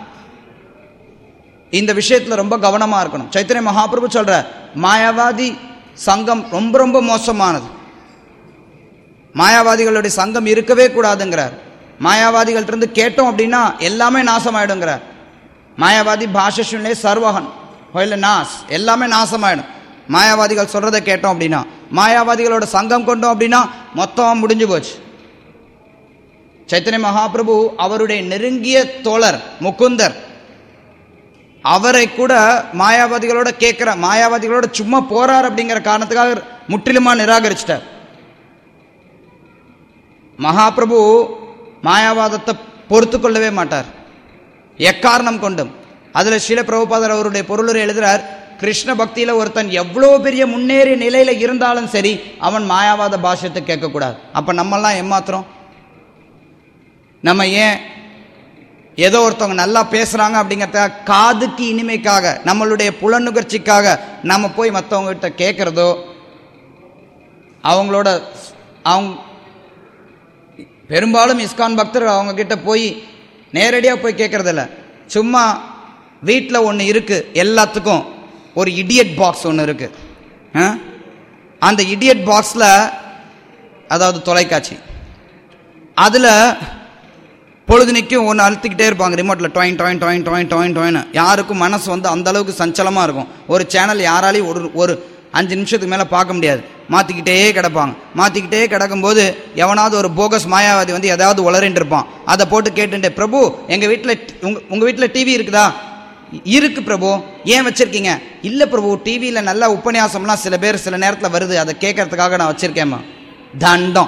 இந்த விஷயத்துல ரொம்ப கவனமா இருக்கணும் சைத்தன்ய மகாபிரபு சொல்ற மாயாவாதி சங்கம் ரொம்ப ரொம்ப மோசமானது மாயாவாதிகளுடைய சங்கம் இருக்கவே கூடாதுங்கிறார் மாயாவாதிகள்ட்ட இருந்து கேட்டோம் அப்படின்னா எல்லாமே நாசமாயிடுங்கிறார் மாயாவாதி பாஷசுனே சர்வகன் இல்லை நாஸ் எல்லாமே நாசமாயிடும் மாயாவாதிகள் சொல்றதை கேட்டோம் அப்படின்னா மாயாவாதிகளோட சங்கம் கொண்டோம் அப்படின்னா மொத்தம் முடிஞ்சு போச்சு சைத்தன்ய மகாபிரபு அவருடைய நெருங்கிய தோழர் முகுந்தர் அவரை கூட மாயாவாதிகளோட கேட்கிற மாயாவாதிகளோட சும்மா போறார் அப்படிங்கிற காரணத்துக்காக முற்றிலுமா நிராகரிச்சிட்டார் மகாபிரபு மாயாவாதத்தை பொறுத்து கொள்ளவே மாட்டார் எக்காரணம் கொண்டும் அதுல சில பிரபுபாதர் அவருடைய பொருளுரை எழுதுறார் கிருஷ்ண பக்தியில ஒருத்தன் எவ்வளோ பெரிய முன்னேறிய நிலையில இருந்தாலும் சரி அவன் மாயாவாத பாஷ்யத்தை கேட்கக்கூடாது அப்ப நம்மெல்லாம் ஏமாத்துறோம் நம்ம ஏன் ஏதோ ஒருத்தவங்க நல்லா பேசுறாங்க அப்படிங்கிறதுக்காக காதுக்கு இனிமைக்காக நம்மளுடைய புலனுகர்ச்சிக்காக நம்ம போய் மற்றவங்க கிட்ட கேட்கறதோ அவங்களோட அவங்க பெரும்பாலும் இஸ்கான் பக்தர் அவங்க கிட்ட போய் நேரடியாக போய் கேட்கறதில்ல சும்மா வீட்டில் ஒன்று இருக்கு எல்லாத்துக்கும் ஒரு இடியட் பாக்ஸ் ஒன்று இருக்கு ஆ? அந்த இடியட் பாக்ஸில் அதாவது தொலைக்காட்சி அதில் பொழுதுனிக்கும் ஒன்று அழுத்திக்கிட்டே இருப்பாங்க ரிமோட்டில் டொயின் டொயின் டொயின் டொயின் டொயின் டொயின் யாருக்கும் மனசு வந்து அந்த அளவுக்கு சஞ்சலமாக இருக்கும் ஒரு சேனல் யாராலையும் ஒரு ஒரு அஞ்சு நிமிஷத்துக்கு மேலே பார்க்க முடியாது மாற்றிக்கிட்டே கிடப்பாங்க மாற்றிக்கிட்டே கிடக்கும்போது எவனாவது ஒரு போகஸ் மாயாவாதி வந்து ஏதாவது உளறின்னு இருப்பான் அதை போட்டு கேட்டுட்டு பிரபு எங்கள் வீட்டில் உங்க உங்கள் வீட்டில் டிவி இருக்குதா இருக்கு பிரபு ஏன் வச்சிருக்கீங்க இல்லை பிரபு டிவியில் நல்ல உபன்யாசம்லாம் சில பேர் சில நேரத்தில் வருது அதை கேட்கறதுக்காக நான் வச்சிருக்கேம்மா தண்டம்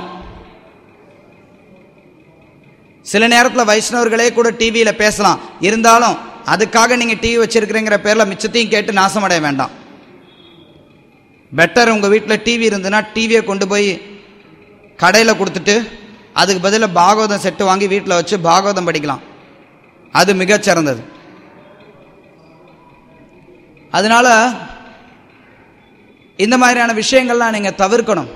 சில நேரத்தில் வைஷ்ணவர்களே கூட டிவியில் பேசலாம் இருந்தாலும் அதுக்காக நீங்கள் டிவி வச்சிருக்கிறீங்கிற பேரில் மிச்சத்தையும் கேட்டு நாசமடைய வேண்டாம் பெட்டர் உங்கள் வீட்டில் டிவி இருந்ததுன்னா டிவியை கொண்டு போய் கடையில் கொடுத்துட்டு அதுக்கு பதிலாக பாகவதம் செட்டு வாங்கி வீட்டில் வச்சு பாகவதம் படிக்கலாம் அது மிகச் சிறந்தது அதனால இந்த மாதிரியான விஷயங்கள்லாம் நீங்கள் தவிர்க்கணும்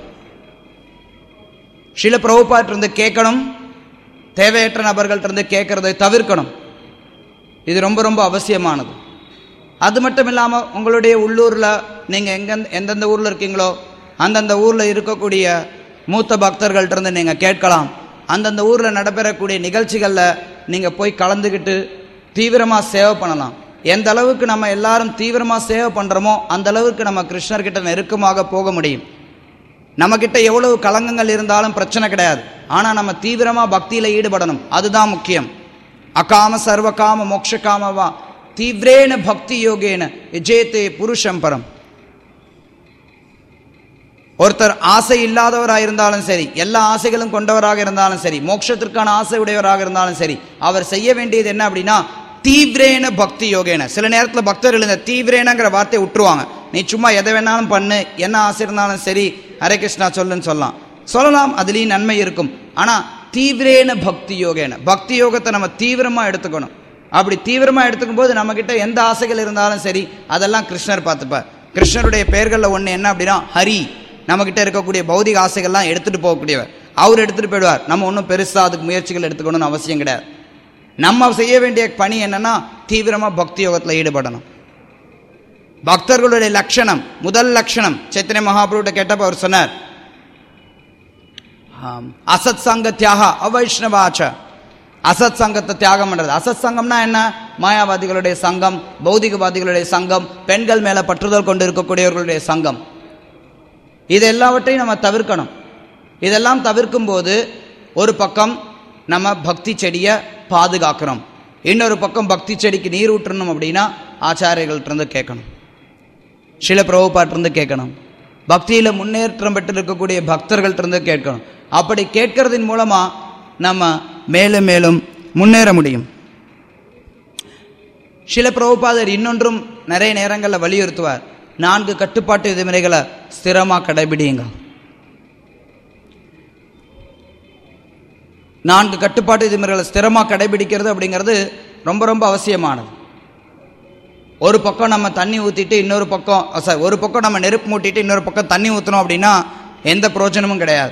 சில பிரபுபாட்டு இருந்து கேட்கணும் தேவையற்ற நபர்கள்ட்ட இருந்து கேட்கறதை தவிர்க்கணும் இது ரொம்ப ரொம்ப அவசியமானது அது மட்டும் இல்லாமல் உங்களுடைய உள்ளூரில் நீங்கள் எங்க எந்தெந்த ஊரில் இருக்கீங்களோ அந்தந்த ஊரில் இருக்கக்கூடிய மூத்த பக்தர்கள்ட்ட இருந்து நீங்கள் கேட்கலாம் அந்தந்த ஊரில் நடைபெறக்கூடிய நிகழ்ச்சிகளில் நீங்கள் போய் கலந்துக்கிட்டு தீவிரமாக சேவை பண்ணலாம் எந்த அளவுக்கு நம்ம எல்லாரும் தீவிரமாக சேவை பண்ணுறோமோ அந்த அளவுக்கு நம்ம கிருஷ்ணர்கிட்ட நெருக்கமாக போக முடியும் நம்மக்கிட்ட எவ்வளவு கலங்கங்கள் இருந்தாலும் பிரச்சனை கிடையாது ஆனால் நம்ம தீவிரமாக பக்தியில் ஈடுபடணும் அதுதான் முக்கியம் அகாம சர்வகாம மோக்ஷகாமவா தீவிரேன பக்தி யோகேன விஜேத்தே புருஷம் பரம் ஒருத்தர் ஆசை இல்லாதவராக இருந்தாலும் சரி எல்லா ஆசைகளும் கொண்டவராக இருந்தாலும் சரி மோட்சத்திற்கான ஆசை உடையவராக இருந்தாலும் சரி அவர் செய்ய வேண்டியது என்ன அப்படின்னா தீவிரேன பக்தி யோகேன சில நேரத்தில் பக்தர்கள் இந்த தீவிரேனங்கிற வார்த்தையை விட்டுருவாங்க நீ சும்மா எதை வேணாலும் பண்ணு என்ன ஆசை இருந்தாலும் சரி ஹரே கிருஷ்ணா சொல்லுன்னு சொல்லலாம் சொல்லலாம் அதுலேயும் நன்மை இருக்கும் ஆனால் தீவிரேன பக்தி யோகேன பக்தி யோகத்தை நம்ம தீவிரமாக எடுத்துக்கணும் அப்படி தீவிரமாக எடுத்துக்கும் போது நம்மக்கிட்ட எந்த ஆசைகள் இருந்தாலும் சரி அதெல்லாம் கிருஷ்ணர் பார்த்துப்பார் கிருஷ்ணருடைய பெயர்களில் ஒன்று என்ன அப்படின்னா ஹரி நம்மக்கிட்ட இருக்கக்கூடிய பௌதிக ஆசைகள்லாம் எடுத்துகிட்டு போகக்கூடியவர் அவர் எடுத்துகிட்டு போயிடுவார் நம்ம ஒன்றும் பெருசாக அதுக்கு முயற்சிகள் எடுத்துக்கணும்னு அவசியம் கிடையாது நம்ம செய்ய வேண்டிய பணி என்னன்னா தீவிரமாக பக்தி யோகத்தில் ஈடுபடணும் பக்தர்களுடைய லட்சணம் முதல் லட்சணம் சைத்தன்ய மகாபுருட்ட கேட்டப்ப அவர் சொன்னார் ஆம், அசத் சங்க தியாக அவைஷ்ணவாச்ச அசத் சங்கத்தை தியாகம் பண்றது அசத் சங்கம்னா என்ன மாயாவாதிகளுடைய சங்கம் பௌதிகவாதிகளுடைய சங்கம் பெண்கள் மேல பற்றுதல் கொண்டு இருக்கக்கூடியவர்களுடைய சங்கம் இது எல்லாவற்றையும் நம்ம தவிர்க்கணும் இதெல்லாம் தவிர்க்கும் போது ஒரு பக்கம் நம்ம பக்தி செடியை பாதுகாக்கிறோம் இன்னொரு பக்கம் பக்தி செடிக்கு நீர் ஊற்றணும் அப்படின்னா ஆச்சாரியர்கள்ட்ட இருந்து கேட்கணும் சில பிரபுபாட்டிருந்து கேட்கணும் பக்தியில் முன்னேற்றம் பெற்று இருக்கக்கூடிய பக்தர்கள்ட்ட இருந்து கேட்கணும் அப்படி கேட்கறதின் மூலமா நம்ம மேலும் மேலும் முன்னேற முடியும் சில பிரபுபாதர் இன்னொன்றும் நிறைய நேரங்களில் வலியுறுத்துவார் நான்கு கட்டுப்பாட்டு விதிமுறைகளை ஸ்திரமாக கடைபிடியுங்க நான்கு கட்டுப்பாட்டு விதிமுறைகளை ஸ்திரமாக கடைபிடிக்கிறது அப்படிங்கிறது ரொம்ப ரொம்ப அவசியமானது ஒரு பக்கம் நம்ம தண்ணி ஊற்றிட்டு இன்னொரு பக்கம் சாரி ஒரு பக்கம் நம்ம நெருப்பு மூட்டிட்டு இன்னொரு பக்கம் தண்ணி ஊற்றணும் அப்படின்னா எந்த பிரயோஜனமும் கிடையாது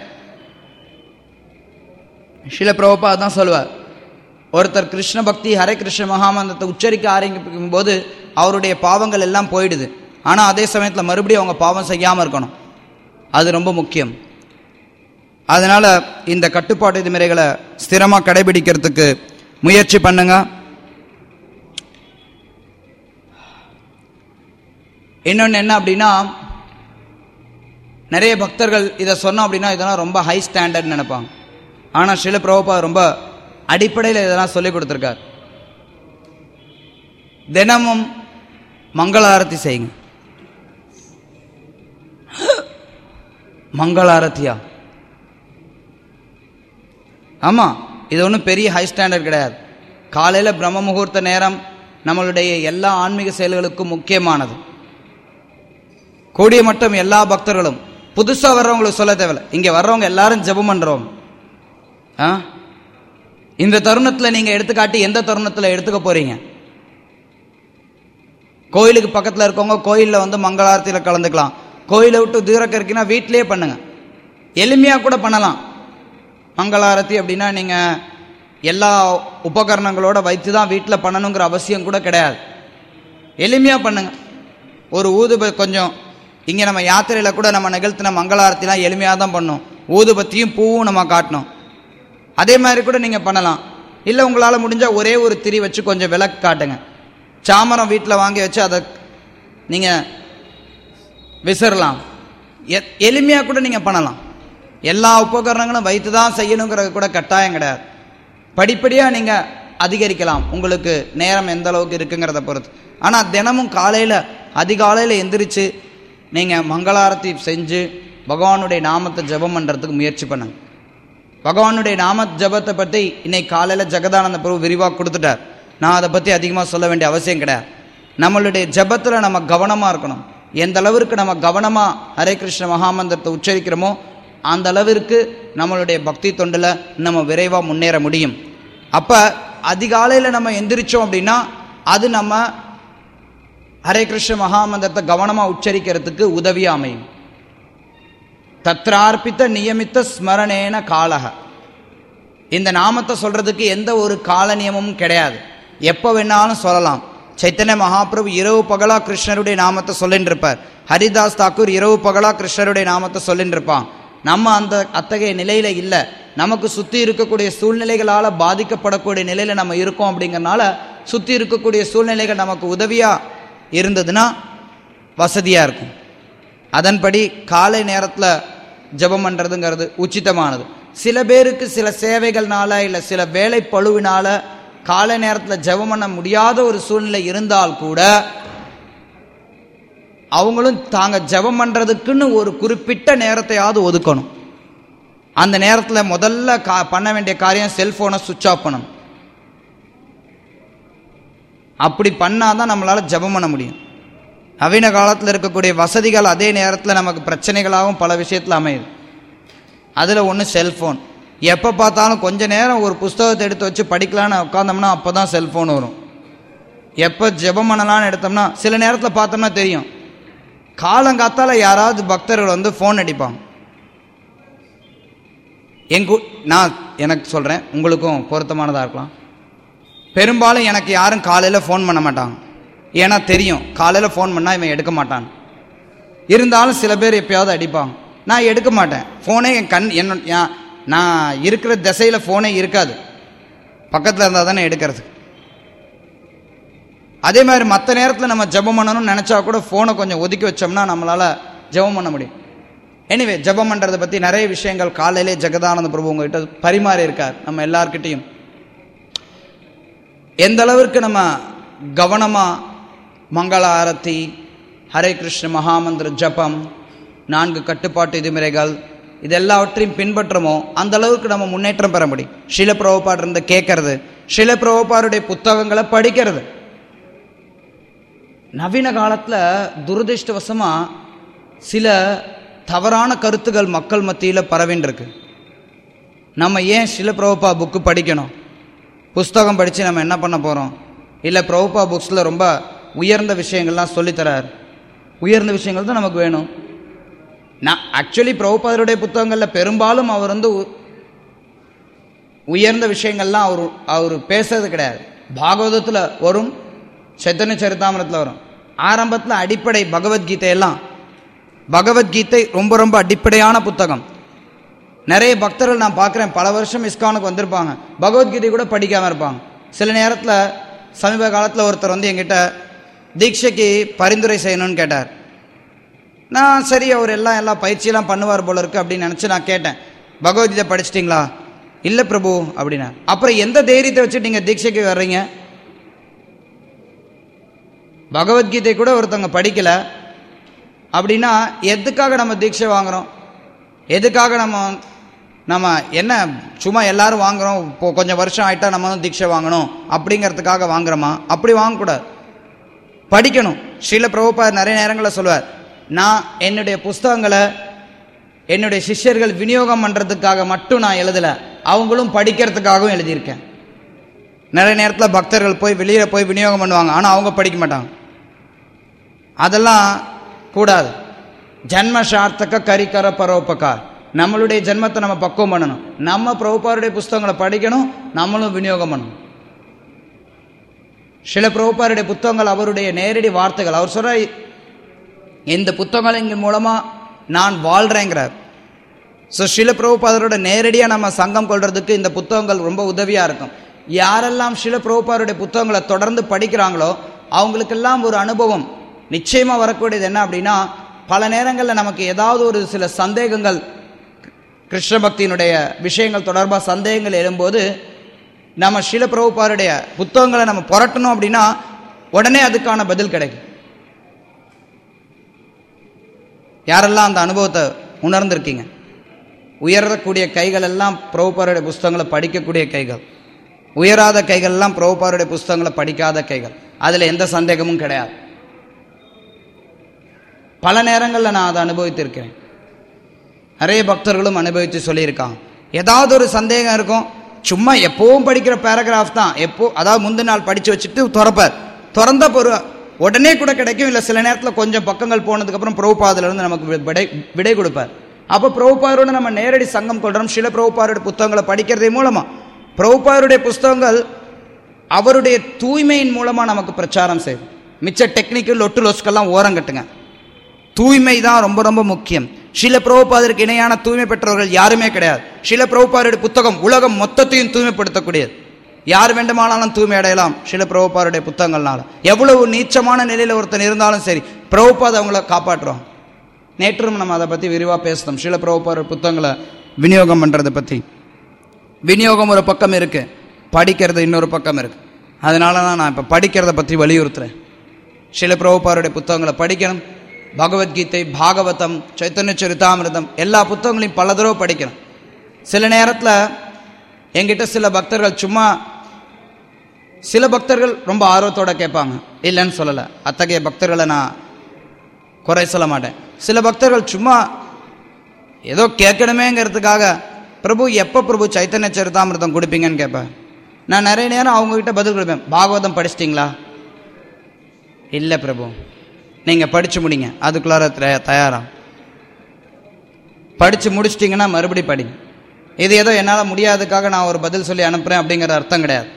சில பிரபப்பா தான் சொல்லுவார் ஒருத்தர் கிருஷ்ண பக்தி ஹரே கிருஷ்ண மகாமந்திரத்தை உச்சரிக்க ஆரம்பிக்கும் போது அவருடைய பாவங்கள் எல்லாம் போயிடுது ஆனால் அதே சமயத்தில் மறுபடியும் அவங்க பாவம் செய்யாமல் இருக்கணும் அது ரொம்ப முக்கியம் அதனால் இந்த கட்டுப்பாட்டு விதிமுறைகளை ஸ்திரமாக கடைபிடிக்கிறதுக்கு முயற்சி பண்ணுங்க இன்னொன்று என்ன அப்படின்னா நிறைய பக்தர்கள் இதை சொன்னோம் அப்படின்னா இதெல்லாம் ரொம்ப ஹை ஸ்டாண்டர்ட் நினைப்பாங்க ஆனால் சில பிரபுபா ரொம்ப அடிப்படையில் இதெல்லாம் சொல்லி கொடுத்துருக்கார் தினமும் மங்களாரத்தி செய்யுங்க மங்களாரத்தியா ஆமாம் இது ஒன்றும் பெரிய ஹை ஸ்டாண்டர்ட் கிடையாது காலையில் பிரம்ம முகூர்த்த நேரம் நம்மளுடைய எல்லா ஆன்மீக செயல்களுக்கும் முக்கியமானது கூடிய மட்டும் எல்லா பக்தர்களும் புதுசாக வர்றவங்களுக்கு சொல்ல தேவையில்ல இங்கே வர்றவங்க எல்லாரும் ஜெபம் பண்ணுறவங்க ஆ இந்த தருணத்தில் நீங்கள் எடுத்துக்காட்டி எந்த தருணத்தில் எடுத்துக்க போகிறீங்க கோயிலுக்கு பக்கத்தில் இருக்கவங்க கோயிலில் வந்து மங்களாரத்தியில் கலந்துக்கலாம் கோயிலை விட்டு தூரக்க இருக்கீங்கன்னா வீட்டிலேயே பண்ணுங்க எளிமையாக கூட பண்ணலாம் மங்களாரத்தி அப்படின்னா நீங்கள் எல்லா உபகரணங்களோட வைத்து தான் வீட்டில் பண்ணணுங்கிற அவசியம் கூட கிடையாது எளிமையாக பண்ணுங்க ஒரு ஊதுப கொஞ்சம் இங்கே நம்ம யாத்திரையில் கூட நம்ம நிகழ்த்தின மங்களாரத்திலாம் எளிமையாக தான் பண்ணோம் ஊதுபத்தியும் பூவும் நம்ம காட்டணும் அதே மாதிரி கூட நீங்கள் பண்ணலாம் இல்லை உங்களால் முடிஞ்சால் ஒரே ஒரு திரி வச்சு கொஞ்சம் விளக்கு காட்டுங்க சாமரம் வீட்டில் வாங்கி வச்சு அதை நீங்கள் விசிறலாம் எ- எளிமையாக கூட நீங்கள் பண்ணலாம் எல்லா உபகரணங்களும் வைத்து தான் செய்யணுங்கிறது கூட கட்டாயம் கிடையாது படிப்படியாக நீங்கள் அதிகரிக்கலாம் உங்களுக்கு நேரம் எந்த அளவுக்கு இருக்குங்கிறத பொறுத்து ஆனால் தினமும் காலையில் அதிகாலையில் எந்திரிச்சு நீங்கள் மங்களாரத்தி செஞ்சு பகவானுடைய நாமத்தை ஜெபம் பண்ணுறதுக்கு முயற்சி பண்ணுங்க பகவானுடைய நாம ஜபத்தை பற்றி இன்னைக்கு காலையில் ஜெகதானந்த பிரபு விரிவாக கொடுத்துட்டார் நான் அதை பற்றி அதிகமாக சொல்ல வேண்டிய அவசியம் கிடையாது நம்மளுடைய ஜபத்தில் நம்ம கவனமாக இருக்கணும் எந்த அளவிற்கு நம்ம கவனமாக ஹரே கிருஷ்ண மகாமந்திரத்தை உச்சரிக்கிறோமோ அந்த அளவிற்கு நம்மளுடைய பக்தி தொண்டில் நம்ம விரைவாக முன்னேற முடியும் அப்போ அதிகாலையில் நம்ம எந்திரிச்சோம் அப்படின்னா அது நம்ம ஹரே கிருஷ்ண மகாமந்திரத்தை கவனமாக உச்சரிக்கிறதுக்கு உதவியாக அமையும் தத்ரார்ப்பித்த நியமித்த ஸ்மரணேன காலக இந்த நாமத்தை சொல்றதுக்கு எந்த ஒரு கால நியமமும் கிடையாது எப்போ வேணாலும் சொல்லலாம் சைத்தன்ய மகாபிரபு இரவு பகலா கிருஷ்ணருடைய நாமத்தை சொல்லின்னு இருப்பார் ஹரிதாஸ் தாக்கூர் இரவு பகலா கிருஷ்ணருடைய நாமத்தை சொல்லின்னு இருப்பான் நம்ம அந்த அத்தகைய நிலையில இல்லை நமக்கு சுற்றி இருக்கக்கூடிய சூழ்நிலைகளால் பாதிக்கப்படக்கூடிய நிலையில நம்ம இருக்கோம் அப்படிங்கறனால சுற்றி இருக்கக்கூடிய சூழ்நிலைகள் நமக்கு உதவியா இருந்ததுன்னா வசதியா இருக்கும் அதன்படி காலை நேரத்தில் ஜெபம் பண்ணுறதுங்கிறது உச்சிதமானது சில பேருக்கு சில சேவைகள்னால இல்லை சில வேலை பழுவினால காலை நேரத்தில் ஜெபம் பண்ண முடியாத ஒரு சூழ்நிலை இருந்தால் கூட அவங்களும் தாங்க ஜெபம் பண்ணுறதுக்குன்னு ஒரு குறிப்பிட்ட நேரத்தையாவது ஒதுக்கணும் அந்த நேரத்தில் முதல்ல கா பண்ண வேண்டிய காரியம் செல்ஃபோனை சுவிட்ச் ஆஃப் பண்ணணும் அப்படி பண்ணாதான் நம்மளால ஜெபம் பண்ண முடியும் நவீன காலத்தில் இருக்கக்கூடிய வசதிகள் அதே நேரத்தில் நமக்கு பிரச்சனைகளாகவும் பல விஷயத்தில் அமையுது அதில் ஒன்று செல்ஃபோன் எப்போ பார்த்தாலும் கொஞ்ச நேரம் ஒரு புஸ்தகத்தை எடுத்து வச்சு படிக்கலான்னு உட்காந்தோம்னா அப்போ தான் செல்ஃபோன் வரும் எப்போ ஜெபம் பண்ணலான்னு எடுத்தோம்னா சில நேரத்தில் பார்த்தோம்னா தெரியும் காலங்காத்தால யாராவது பக்தர்கள் வந்து ஃபோன் அடிப்பாங்க எங்கு நான் எனக்கு சொல்கிறேன் உங்களுக்கும் பொருத்தமானதாக இருக்கலாம் பெரும்பாலும் எனக்கு யாரும் காலையில் ஃபோன் பண்ண மாட்டாங்க ஏன்னா தெரியும் காலையில் ஃபோன் பண்ணால் இவன் எடுக்க மாட்டான் இருந்தாலும் சில பேர் எப்பயாவது அடிப்பாங்க நான் எடுக்க மாட்டேன் ஃபோனே என் கண் என்ன என்- நான் இருக்கிற திசையில் ஃபோனே இருக்காது பக்கத்தில் இருந்தால் தானே எடுக்கிறது அதே மாதிரி மற்ற நேரத்தில் நம்ம ஜெபம் பண்ணணும்னு நினச்சா கூட ஃபோனை கொஞ்சம் ஒதுக்கி வச்சோம்னா நம்மளால் ஜெபம் பண்ண முடியும் எனிவே ஜெபம் பண்ணுறதை பற்றி நிறைய விஷயங்கள் காலையிலே ஜெகதானந்த பிரபு உங்ககிட்ட பரிமாறி இருக்கார் நம்ம எல்லார்கிட்டையும் எந்த அளவிற்கு நம்ம கவனமாக மங்கள ஆரத்தி ஹரே கிருஷ்ண மகாமந்திர ஜபம் நான்கு கட்டுப்பாட்டு விதிமுறைகள் இது எல்லாவற்றையும் பின்பற்றுமோ அந்த அளவுக்கு நம்ம முன்னேற்றம் பெற முடியும் ஷில பிரபுபாடு இருந்து கேட்கறது ஷில பிரபுபாருடைய புத்தகங்களை படிக்கிறது நவீன காலத்தில் துரதிருஷ்டவசமாக சில தவறான கருத்துகள் மக்கள் மத்தியில் பரவின்னு இருக்கு நம்ம ஏன் சில பிரபுபா புக்கு படிக்கணும் புஸ்தகம் படித்து நம்ம என்ன பண்ண போகிறோம் இல்லை பிரபுபா புக்ஸில் ரொம்ப உயர்ந்த விஷயங்கள்லாம் சொல்லித்தரார் உயர்ந்த விஷயங்கள் தான் நமக்கு வேணும் நான் ஆக்சுவலி பிரபுபாதருடைய புத்தகங்களில் பெரும்பாலும் அவர் வந்து உ- உயர்ந்த விஷயங்கள்லாம் அவர் அவர் பேசுறது கிடையாது பாகவதத்தில் வரும் சைத்தன்ய சரிதாமரத்தில் வரும் ஆரம்பத்தில் அடிப்படை பகவத்கீதை எல்லாம் பகவத்கீதை ரொம்ப ரொம்ப அடிப்படையான புத்தகம் நிறைய பக்தர்கள் நான் பார்க்குறேன் பல வருஷம் இஸ்கானுக்கு வந்திருப்பாங்க பகவத்கீதை கூட படிக்காமல் இருப்பாங்க சில நேரத்தில் சமீப காலத்தில் ஒருத்தர் வந்து என்கிட்ட தீட்சைக்கு பரிந்துரை செய்யணும்னு கேட்டார் நான் சரி அவர் எல்லாம் எல்லா பயிற்சியெல்லாம் பண்ணுவார் போல இருக்கு அப்படின்னு நினச்சி நான் கேட்டேன் பகவத்கீதை படிச்சிட்டிங்களா இல்லை பிரபு அப்படின்னா அப்புறம் எந்த தைரியத்தை வச்சு நீங்கள் தீட்சைக்கு வர்றீங்க பகவத்கீதை கூட ஒருத்தவங்க படிக்கல அப்படின்னா எதுக்காக நம்ம தீட்சை வாங்குறோம் எதுக்காக நம்ம நம்ம என்ன சும்மா எல்லாரும் வாங்குறோம் இப்போ கொஞ்சம் வருஷம் ஆயிட்டா நம்ம வந்து தீட்சை வாங்கணும் அப்படிங்கிறதுக்காக வாங்குறோமா அப்படி வாங்கக்கூடாது படிக்கணும் ஸ்ரீல பிரபுபாத் நிறைய நேரங்களில் சொல்லுவார் நான் என்னுடைய புஸ்தகங்களை என்னுடைய சிஷ்யர்கள் விநியோகம் பண்ணுறதுக்காக மட்டும் நான் எழுதலை அவங்களும் படிக்கிறதுக்காகவும் எழுதியிருக்கேன் நிறைய நேரத்தில் பக்தர்கள் போய் வெளியில் போய் விநியோகம் பண்ணுவாங்க ஆனால் அவங்க படிக்க மாட்டாங்க அதெல்லாம் கூடாது ஜன்ம சார்த்தக கரிக்கர பரோபகார் நம்மளுடைய ஜென்மத்தை நம்ம பக்குவம் பண்ணணும் நம்ம பிரபுபாருடைய புஸ்தகங்களை படிக்கணும் நம்மளும் விநியோகம் பண்ணணும் சில பிரபுபாருடைய புத்தகங்கள் அவருடைய நேரடி வார்த்தைகள் அவர் சொல்ற இந்த புத்தகங்களின் மூலமா நான் வாழ்றேங்கிறார் ஸோ சில பிரபுபாதரோட நேரடியாக நம்ம சங்கம் கொள்றதுக்கு இந்த புத்தகங்கள் ரொம்ப உதவியாக இருக்கும் யாரெல்லாம் சில பிரபுபாருடைய புத்தகங்களை தொடர்ந்து படிக்கிறாங்களோ அவங்களுக்கெல்லாம் ஒரு அனுபவம் நிச்சயமாக வரக்கூடியது என்ன அப்படின்னா பல நேரங்களில் நமக்கு ஏதாவது ஒரு சில சந்தேகங்கள் கிருஷ்ண பக்தியினுடைய விஷயங்கள் தொடர்பாக சந்தேகங்கள் எழும்போது நம்ம சில பிரபுபாருடைய புத்தகங்களை நம்ம புரட்டணும் அப்படின்னா உடனே அதுக்கான பதில் கிடைக்கும் யாரெல்லாம் அந்த அனுபவத்தை உணர்ந்திருக்கீங்க உயரக்கூடிய கைகள் எல்லாம் பிரபுபாருடைய புஸ்தகங்களை படிக்கக்கூடிய கைகள் உயராத கைகள் எல்லாம் பிரபுபாருடைய புஸ்தகங்களை படிக்காத கைகள் அதில் எந்த சந்தேகமும் கிடையாது பல நேரங்களில் நான் அதை அனுபவித்திருக்கிறேன் நிறைய பக்தர்களும் அனுபவித்து சொல்லியிருக்காங்க ஏதாவது ஒரு சந்தேகம் இருக்கும் சும்மா எப்பவும் படிக்கிற பேராகிராஃப் தான் எப்போ அதாவது முந்தின நாள் படித்து வச்சுட்டு திறப்பார் திறந்த பொரு உடனே கூட கிடைக்கும் இல்லை சில நேரத்தில் கொஞ்சம் பக்கங்கள் போனதுக்கப்புறம் பிரபுபாதிலிருந்து நமக்கு வி- விடை விடை கொடுப்பார் அப்போ பிரபுபாதரோட நம்ம நேரடி சங்கம் கொள்கிறோம் சில பிரபுபாதருடைய புத்தகங்களை படிக்கிறதே மூலமா பிரபுபாதருடைய புஸ்தகங்கள் அவருடைய தூய்மையின் மூலமாக நமக்கு பிரச்சாரம் செய்யும் மிச்ச டெக்னிக்கல் லொட்டு லொஸ்கெல்லாம் ஓரம் கட்டுங்க தூய்மை தான் ரொம்ப ரொம்ப முக்கியம் ஷில பிரபுபாதருக்கு இணையான தூய்மை பெற்றவர்கள் யாருமே கிடையாது ஷில பிரபுபாதருடைய புத்தகம் உலகம் மொத்தத்தையும் தூய்மைப்படுத்தக்கூடியது யார் வேண்டுமானாலும் தூய்மை அடையலாம் ஷில பிரபுபாதருடைய புத்தகங்கள்னால எவ்வளவு நீச்சமான நிலையில் ஒருத்தன் இருந்தாலும் சரி பிரபுபாத் அவங்கள காப்பாற்றுவாங்க நேற்றும் நம்ம அதை பற்றி விரிவாக பேசணும் ஷில பிரபுபாதர் புத்தகங்களை விநியோகம் பண்ணுறதை பற்றி விநியோகம் ஒரு பக்கம் இருக்கு படிக்கிறது இன்னொரு பக்கம் இருக்கு அதனால தான் நான் இப்போ படிக்கிறத பற்றி வலியுறுத்துறேன் சில பிரபுபாருடைய புத்தகங்களை படிக்கணும் பகவத்கீதை பாகவதம் சைத்தன்ய சரிதாமிரதம் எல்லா புத்தகங்களையும் பல தடவை படிக்கணும் சில நேரத்தில் என்கிட்ட சில பக்தர்கள் சும்மா சில பக்தர்கள் ரொம்ப ஆர்வத்தோட கேட்பாங்க இல்லைன்னு சொல்லலை அத்தகைய பக்தர்களை நான் குறை சொல்ல மாட்டேன் சில பக்தர்கள் சும்மா ஏதோ கேட்கணுமேங்கிறதுக்காக பிரபு எப்போ பிரபு சைத்தன்ய சரிதாமிரதம் கொடுப்பீங்கன்னு கேட்பேன் நான் நிறைய நேரம் அவங்கக்கிட்ட பதில் கொடுப்பேன் பாகவதம் படிச்சிட்டிங்களா இல்லை பிரபு நீங்கள் படித்து முடிங்க அதுக்குள்ளார தய- தயாரா படித்து முடிச்சிட்டிங்கன்னா மறுபடி படிங்க இது ஏதோ என்னால் முடியாததுக்காக நான் ஒரு பதில் சொல்லி அனுப்புகிறேன் அப்படிங்கிற அர்த்தம் கிடையாது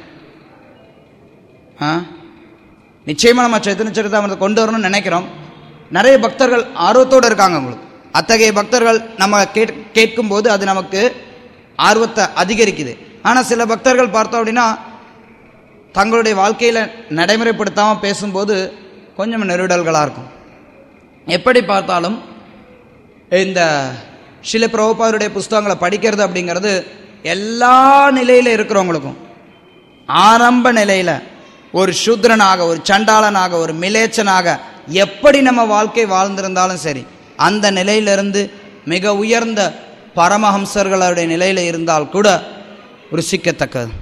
ஆ நிச்சயமாக நம்ம சைத்தன்ய சரிதாமிரத்தை கொண்டு வரணும்னு நினைக்கிறோம் நிறைய பக்தர்கள் ஆர்வத்தோடு இருக்காங்க உங்களுக்கு அத்தகைய பக்தர்கள் நம்ம கேட் கேட்கும்போது அது நமக்கு ஆர்வத்தை அதிகரிக்குது ஆனால் சில பக்தர்கள் பார்த்தோம் அப்படின்னா தங்களுடைய வாழ்க்கையில் நடைமுறைப்படுத்தாமல் பேசும்போது கொஞ்சம் நெருடல்களாக இருக்கும் எப்படி பார்த்தாலும் இந்த சில பிரபுபாருடைய புஸ்தகங்களை படிக்கிறது அப்படிங்கிறது எல்லா நிலையில் இருக்கிறவங்களுக்கும் ஆரம்ப நிலையில் ஒரு சூத்ரனாக ஒரு சண்டாளனாக ஒரு மிலேச்சனாக எப்படி நம்ம வாழ்க்கை வாழ்ந்திருந்தாலும் சரி அந்த நிலையிலிருந்து மிக உயர்ந்த பரமஹம்சர்களுடைய நிலையில் இருந்தால் கூட ருசிக்கத்தக்கது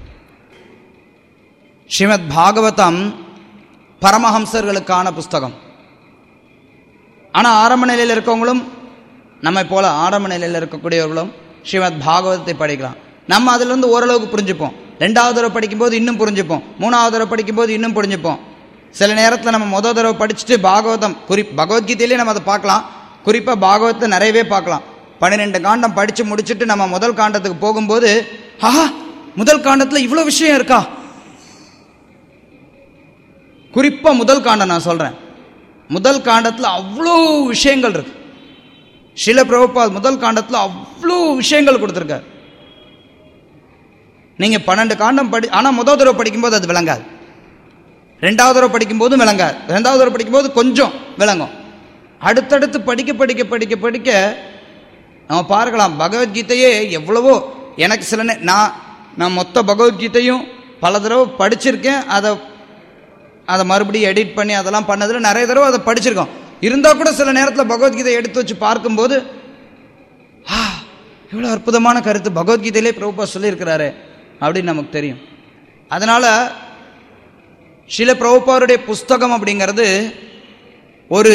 ஸ்ரீமத் பாகவதம் பரமஹம்சர்களுக்கான புஸ்தகம் ஆனால் ஆரம்ப நிலையில் இருக்கவங்களும் நம்மை போல ஆரம்ப நிலையில் இருக்கக்கூடியவர்களும் ஸ்ரீமத் பாகவதத்தை படிக்கலாம் நம்ம அதிலிருந்து ஓரளவுக்கு புரிஞ்சுப்போம் ரெண்டாவது தடவை படிக்கும்போது இன்னும் புரிஞ்சுப்போம் மூணாவது தடவை படிக்கும்போது இன்னும் புரிஞ்சுப்போம் சில நேரத்தில் நம்ம முத தடவை படிச்சுட்டு பாகவதம் குறி பகவத்கீதையிலே நம்ம அதை பார்க்கலாம் குறிப்பாக பாகவத்தை நிறையவே பார்க்கலாம் பன்னிரெண்டு காண்டம் படித்து முடிச்சுட்டு நம்ம முதல் காண்டத்துக்கு போகும்போது ஆஹா முதல் காண்டத்தில் இவ்வளோ விஷயம் இருக்கா குறிப்பாக முதல் காண்டம் நான் சொல்கிறேன் முதல் காண்டத்தில் அவ்வளோ விஷயங்கள் இருக்கு ஷில பிரபுபாத் முதல் காண்டத்தில் அவ்வளோ விஷயங்கள் கொடுத்துருக்காரு நீங்கள் பன்னெண்டு காண்டம் படி ஆனால் முதல் தடவை படிக்கும்போது அது விளங்காது ரெண்டாவது தடவை படிக்கும்போது விளங்காது ரெண்டாவது தடவை படிக்கும்போது கொஞ்சம் விளங்கும் அடுத்தடுத்து படிக்க படிக்க படிக்க படிக்க நம்ம பார்க்கலாம் பகவத்கீதையே எவ்வளவோ எனக்கு சில நே நான் நான் மொத்த பகவத்கீதையும் பல தடவை படிச்சிருக்கேன் அதை அதை மறுபடியும் எடிட் பண்ணி அதெல்லாம் பண்ணதில் நிறைய தடவை அதை படிச்சிருக்கோம் இருந்தால் கூட சில நேரத்தில் பகவத்கீதை எடுத்து வச்சு பார்க்கும்போது ஆ இவ்வளோ அற்புதமான கருத்து பகவத்கீதையிலே பிரபுபா சொல்லியிருக்கிறாரு அப்படின்னு நமக்கு தெரியும் அதனால் சில பிரபுபாருடைய புஸ்தகம் அப்படிங்கிறது ஒரு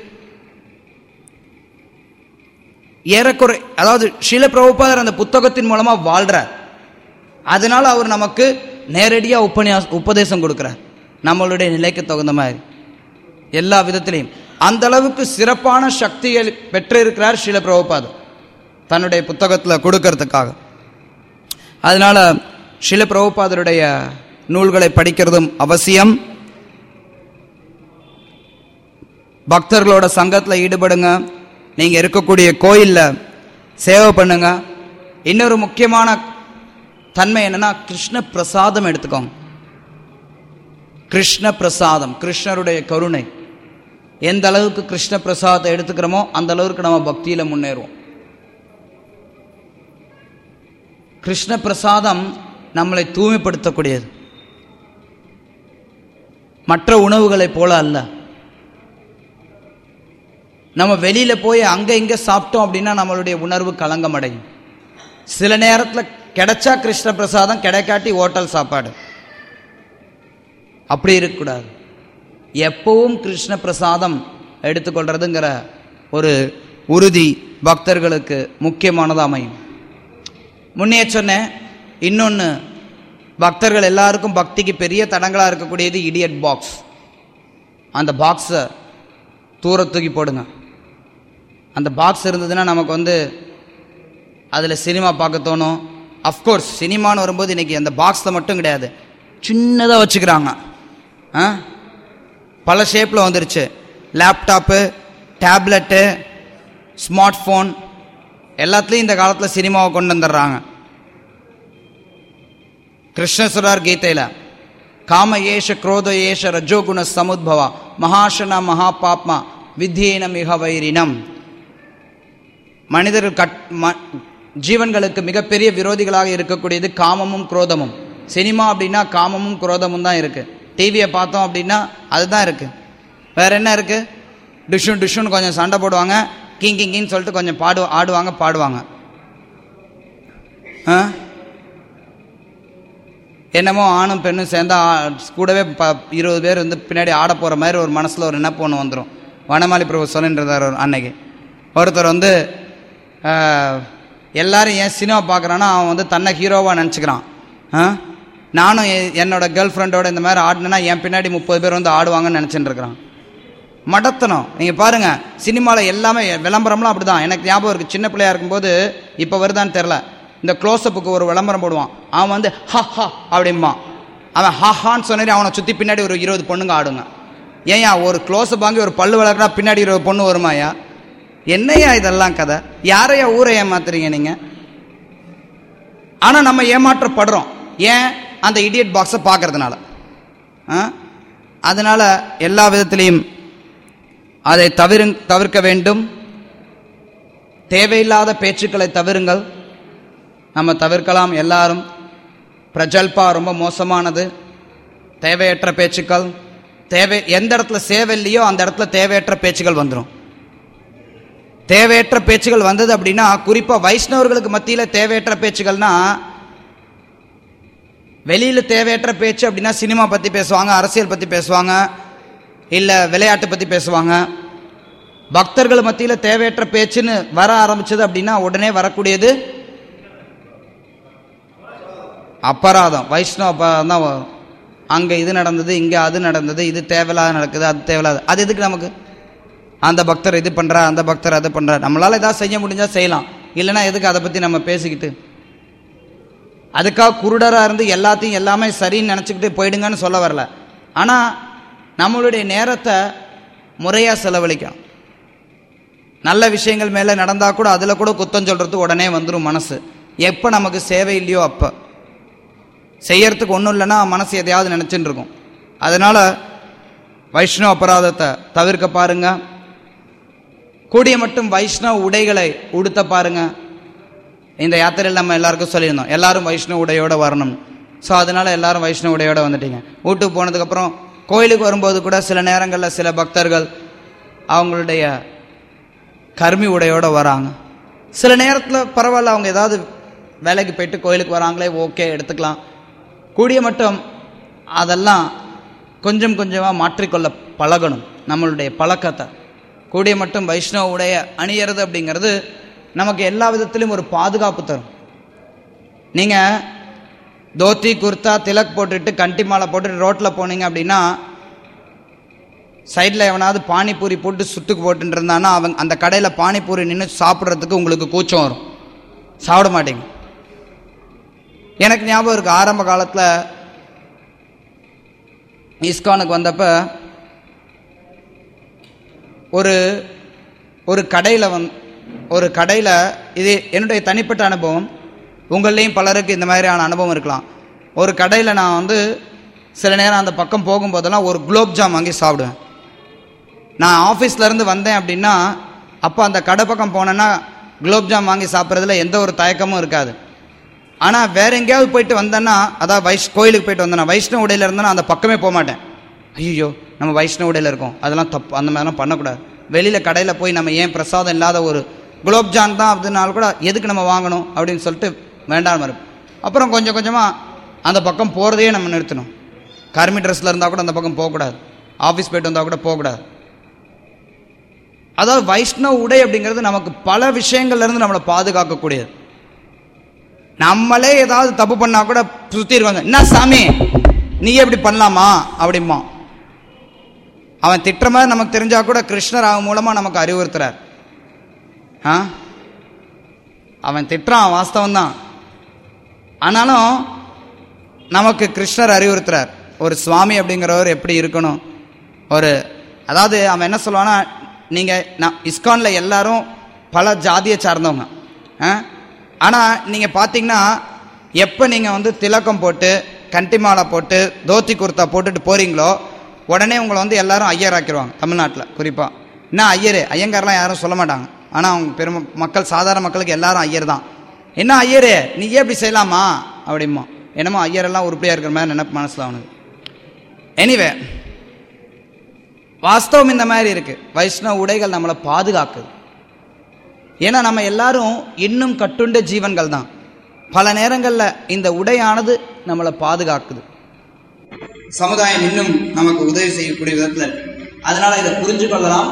ஏறக்குறை அதாவது ஷில பிரபுபாதர் அந்த புத்தகத்தின் மூலமாக வாழ்கிறார் அதனால் அவர் நமக்கு நேரடியாக உபன்யாச உபதேசம் கொடுக்குறார் நம்மளுடைய நிலைக்கு தகுந்த மாதிரி எல்லா விதத்திலையும் அந்த அளவுக்கு சிறப்பான சக்தியை பெற்றிருக்கிறார் ஷில பிரபுபாதர் தன்னுடைய புத்தகத்தில் கொடுக்கறதுக்காக அதனால ஷில பிரபுபாதருடைய நூல்களை படிக்கிறதும் அவசியம் பக்தர்களோட சங்கத்தில் ஈடுபடுங்க நீங்கள் இருக்கக்கூடிய கோயிலில் சேவை பண்ணுங்க இன்னொரு முக்கியமான தன்மை என்னன்னா கிருஷ்ண பிரசாதம் எடுத்துக்கோங்க கிருஷ்ண பிரசாதம் கிருஷ்ணருடைய கருணை எந்த அளவுக்கு கிருஷ்ண பிரசாதத்தை எடுத்துக்கிறோமோ அந்த அளவுக்கு நம்ம பக்தியில் முன்னேறுவோம் கிருஷ்ண பிரசாதம் நம்மளை தூய்மைப்படுத்தக்கூடியது மற்ற உணவுகளைப் போல அல்ல நம்ம வெளியில போய் அங்க இங்க சாப்பிட்டோம் அப்படின்னா நம்மளுடைய உணர்வு களங்கம் அடையும் சில நேரத்தில் கிடைச்சா கிருஷ்ண பிரசாதம் கிடைக்காட்டி ஹோட்டல் சாப்பாடு அப்படி இருக்கக்கூடாது எப்பவும் கிருஷ்ண பிரசாதம் எடுத்துக்கொள்றதுங்கிற ஒரு உறுதி பக்தர்களுக்கு முக்கியமானதாக அமையும் முன்னே சொன்னேன் இன்னொன்று பக்தர்கள் எல்லாருக்கும் பக்திக்கு பெரிய தடங்களாக இருக்கக்கூடியது இடியட் பாக்ஸ் அந்த பாக்ஸை தூர தூக்கி போடுங்க அந்த பாக்ஸ் இருந்ததுன்னா நமக்கு வந்து அதில் சினிமா பார்க்க தோணும் அஃப்கோர்ஸ் சினிமான்னு வரும்போது இன்றைக்கி அந்த பாக்ஸில் மட்டும் கிடையாது சின்னதாக வச்சுக்கிறாங்க ஆ பல ஷேப்பில் வந்துருச்சு லேப்டாப்பு டேப்லெட்டு ஸ்மார்ட் ஃபோன் எல்லாத்துலேயும் இந்த காலத்தில் சினிமாவை கொண்டு வந்துடுறாங்க கிருஷ்ண சொல்றார் கீதையில் காம ஏஷ குரோத ஏஷ ரஜோகுண சமுத்பவா மகாஷன மகாபாப்மா வித்தியேன மிக வைரினம் மனிதர்கள் கட் ம- ஜீவன்களுக்கு மிகப்பெரிய விரோதிகளாக இருக்கக்கூடியது காமமும் குரோதமும் சினிமா அப்படின்னா காமமும் குரோதமும் தான் இருக்கு டிவியை பார்த்தோம் அப்படின்னா அதுதான் இருக்கு வேற என்ன இருக்கு டிஷுன் டிஷுன் கொஞ்சம் சண்டை போடுவாங்க கிங் கிங் கின்னு சொல்லிட்டு கொஞ்சம் பாடு ஆடுவாங்க பாடுவாங்க ஆ என்னமோ ஆணும் பெண்ணும் சேர்ந்தா ஆ- கூடவே ப இருபது பேர் வந்து பின்னாடி ஆட போகிற மாதிரி ஒரு மனசில் ஒரு நினைப்பு ஒன்று வந்துடும் வனமாலி பிரபு சொல்லின்றதார் ஒரு அன்னைக்கு ஒருத்தர் வந்து ஆ, எல்லாரும் ஏன் சினிமா பார்க்குறான்னா அவன் வந்து தன்னை ஹீரோவாக நினச்சிக்கிறான் ஆ நானும் எ- என்னோட கேர்ள் ஃப்ரெண்டோட இந்த மாதிரி ஆடினேன்னா என் பின்னாடி முப்பது பேர் வந்து ஆடுவாங்கன்னு நினச்சிட்டு இருக்கிறான் மடத்தனம் நீங்கள் பாருங்கள் சினிமாவில் எல்லாமே விளம்பரம்லாம் அப்படி தான் எனக்கு ஞாபகம் இருக்குது சின்ன பிள்ளையா இருக்கும்போது இப்போ வருதான்னு தெரில இந்த க்ளோஸ்அப்புக்கு ஒரு விளம்பரம் போடுவான் அவன் வந்து ஹா ஹா அப்படிம்பான் அவன் ஹா ஹான்னு சொன்னே அவனை சுற்றி பின்னாடி ஒரு இருபது பொண்ணுங்க ஆடுங்க ஏன்யா ஒரு க்ளோஸ்அப் வாங்கி ஒரு பல்லு வளர்க்குனா பின்னாடி இருபது பொண்ணு வருமாயா என்னையா இதெல்லாம் கதை யாரையா ஊரை ஏமாத்துறீங்க நீங்கள் ஆனால் நம்ம ஏமாற்றப்படுறோம் ஏன் அந்த இடியட் பாக்ஸை பார்க்கறதுனால ஆ அதனால் எல்லா விதத்திலையும் அதை தவிரு தவிர்க்க வேண்டும் தேவையில்லாத பேச்சுக்களை தவிருங்கள் நம்ம தவிர்க்கலாம் எல்லாரும் பிரஜல்பா ரொம்ப மோசமானது தேவையற்ற பேச்சுக்கள் தேவை எந்த இடத்துல சேவை இல்லையோ அந்த இடத்துல தேவையற்ற பேச்சுகள் வந்துடும் தேவையற்ற பேச்சுகள் வந்தது அப்படின்னா குறிப்பாக வைஷ்ணவர்களுக்கு மத்தியில் தேவையற்ற பேச்சுகள்னா வெளியில் தேவையற்ற பேச்சு அப்படின்னா சினிமா பற்றி பேசுவாங்க அரசியல் பற்றி பேசுவாங்க இல்லை விளையாட்டு பற்றி பேசுவாங்க பக்தர்கள் மத்தியில் தேவையற்ற பேச்சுன்னு வர ஆரம்பிச்சது அப்படின்னா உடனே வரக்கூடியது அபராதம் வைஷ்ணவ அபராதம் தான் வரும் அங்கே இது நடந்தது இங்கே அது நடந்தது இது தேவையில்லாத நடக்குது அது தேவையில்லாத அது எதுக்கு நமக்கு அந்த பக்தர் இது பண்ணுறா அந்த பக்தர் அது பண்ணுறா நம்மளால் ஏதாவது செய்ய முடிஞ்சால் செய்யலாம் இல்லைன்னா எதுக்கு அதை பற்றி நம்ம பேசிக்கிட்டு அதுக்காக குருடராக இருந்து எல்லாத்தையும் எல்லாமே சரின்னு நினச்சிக்கிட்டு போயிடுங்கன்னு சொல்ல வரல ஆனால் நம்மளுடைய நேரத்தை முறையாக செலவழிக்கணும் நல்ல விஷயங்கள் மேலே நடந்தால் கூட அதில் கூட குத்தம் சொல்கிறது உடனே வந்துடும் மனசு எப்போ நமக்கு சேவை இல்லையோ அப்போ செய்யறதுக்கு ஒன்றும் இல்லைன்னா மனசு எதையாவது நினச்சிட்டு இருக்கும் அதனால் வைஷ்ணவ அபராதத்தை தவிர்க்க பாருங்க கூடிய மட்டும் வைஷ்ணவ உடைகளை உடுத்த பாருங்க இந்த யாத்திரையில் நம்ம எல்லாருக்கும் சொல்லியிருந்தோம் எல்லாரும் வைஷ்ணவ உடையோட வரணும் ஸோ அதனால எல்லாரும் வைஷ்ணவ உடையோட வந்துட்டீங்க வீட்டுக்கு போனதுக்கப்புறம் கோயிலுக்கு வரும்போது கூட சில நேரங்களில் சில பக்தர்கள் அவங்களுடைய கர்மி உடையோட வராங்க சில நேரத்தில் பரவாயில்ல அவங்க ஏதாவது வேலைக்கு போயிட்டு கோயிலுக்கு வராங்களே ஓகே எடுத்துக்கலாம் கூடிய மட்டும் அதெல்லாம் கொஞ்சம் கொஞ்சமாக மாற்றிக்கொள்ள பழகணும் நம்மளுடைய பழக்கத்தை கூடிய மட்டும் வைஷ்ணவ உடைய அணியறது அப்படிங்கிறது நமக்கு எல்லா விதத்திலும் ஒரு பாதுகாப்பு தரும் நீங்கள் தோத்தி குர்தா திலக் போட்டுட்டு கண்டி மாலை போட்டுட்டு ரோட்டில் போனீங்க அப்படின்னா சைடில் எவனாவது பானிபூரி போட்டு சுட்டுக்கு போட்டுட்டு இருந்தானா அவன் அந்த கடையில் பானிபூரி நின்று சாப்பிட்றதுக்கு உங்களுக்கு கூச்சம் வரும் சாப்பிட மாட்டீங்க எனக்கு ஞாபகம் இருக்குது ஆரம்ப காலத்தில் இஸ்கானுக்கு வந்தப்ப ஒரு ஒரு கடையில் வந் ஒரு கடையில் இது என்னுடைய தனிப்பட்ட அனுபவம் உங்கள்லேயும் பலருக்கு இந்த மாதிரியான அனுபவம் இருக்கலாம் ஒரு கடையில் நான் வந்து சில நேரம் அந்த பக்கம் போகும்போதெல்லாம் ஒரு குலோப் ஜாம் வாங்கி சாப்பிடுவேன் நான் ஆஃபீஸ்லேருந்து வந்தேன் அப்படின்னா அப்போ அந்த கடை பக்கம் போனேன்னா குலோப் ஜாம் வாங்கி சாப்பிட்றதுல எந்த ஒரு தயக்கமும் இருக்காது ஆனால் வேற எங்கேயாவது போயிட்டு வந்தேன்னா அதாவது வைஷ் கோயிலுக்கு போயிட்டு வந்தேன்னா வைஷ்ணவ உடையில் இருந்தேன்னா அந்த பக்கமே போக மாட்டேன் ஐயோ நம்ம வைஷ்ணவ உடையில் இருக்கோம் அதெல்லாம் தப்பு அந்த மாதிரிலாம் பண்ணக்கூடாது வெளியில் கடையில் போய் நம்ம ஏன் பிரசாதம் இல்லாத ஒரு குலோப் ஜான் தான் அப்படின்னாலும் கூட எதுக்கு நம்ம வாங்கணும் அப்படின்னு சொல்லிட்டு வேண்டாம் மறுப்பு அப்புறம் கொஞ்சம் கொஞ்சமாக அந்த பக்கம் போகிறதையே நம்ம நிறுத்தணும் கர்மி ட்ரெஸ்ஸில் இருந்தால் கூட அந்த பக்கம் போகக்கூடாது ஆஃபீஸ் போயிட்டு வந்தால் கூட போகக்கூடாது அதாவது வைஷ்ணவ உடை அப்படிங்கிறது நமக்கு பல விஷயங்கள்ல இருந்து நம்மளை பாதுகாக்கக்கூடியது நம்மளே ஏதாவது தப்பு பண்ணா கூட சுத்திடுவாங்க என்ன சாமி நீ எப்படி பண்ணலாமா அப்படிமா அவன் திட்டுற மாதிரி நமக்கு தெரிஞ்சா கூட கிருஷ்ணர் அவன் மூலமா நமக்கு அறிவுறுத்துறார் ஆ அவன் திட்டுறான் வாஸ்தவம் தான் ஆனாலும் நமக்கு கிருஷ்ணர் அறிவுறுத்துறார் ஒரு சுவாமி அப்படிங்கிறவர் எப்படி இருக்கணும் ஒரு அதாவது அவன் என்ன சொல்லுவான்னா நீங்கள் நான் இஸ்கானில் எல்லாரும் பல ஜாதியை சார்ந்தவங்க ஆனால் நீங்கள் பார்த்தீங்கன்னா எப்போ நீங்கள் வந்து திலக்கம் போட்டு கண்டி மாலை போட்டு தோத்தி குர்த்தா போட்டுட்டு போகிறீங்களோ உடனே உங்களை வந்து எல்லாரும் ஐயர் ஆக்கிடுவாங்க தமிழ்நாட்டில் குறிப்பாக என்ன ஐயர் ஐயங்காரெலாம் யாரும் சொல்ல மாட்டாங்க ஆனால் அவங்க பெருமை மக்கள் சாதாரண மக்களுக்கு எல்லாரும் ஐயர் தான் என்ன ஐயரு நீயே இப்படி செய்யலாமா அப்படிமா என்னமோ ஐயரெல்லாம் உருப்படியாக இருக்கிற மாதிரி நினைப்பு மனசில் அவனுக்கு எனிவே வாஸ்தவம் இந்த மாதிரி இருக்கு வைஷ்ணவ உடைகள் நம்மளை பாதுகாக்குது ஏன்னா நம்ம எல்லாரும் இன்னும் கட்டுண்ட ஜீவன்கள் தான் பல நேரங்களில் இந்த உடையானது நம்மளை பாதுகாக்குது சமுதாயம் இன்னும் நமக்கு உதவி செய்யக்கூடிய விதத்தில் இருக்கு. அதனால இதை புரிஞ்சு கொள்ளலாம்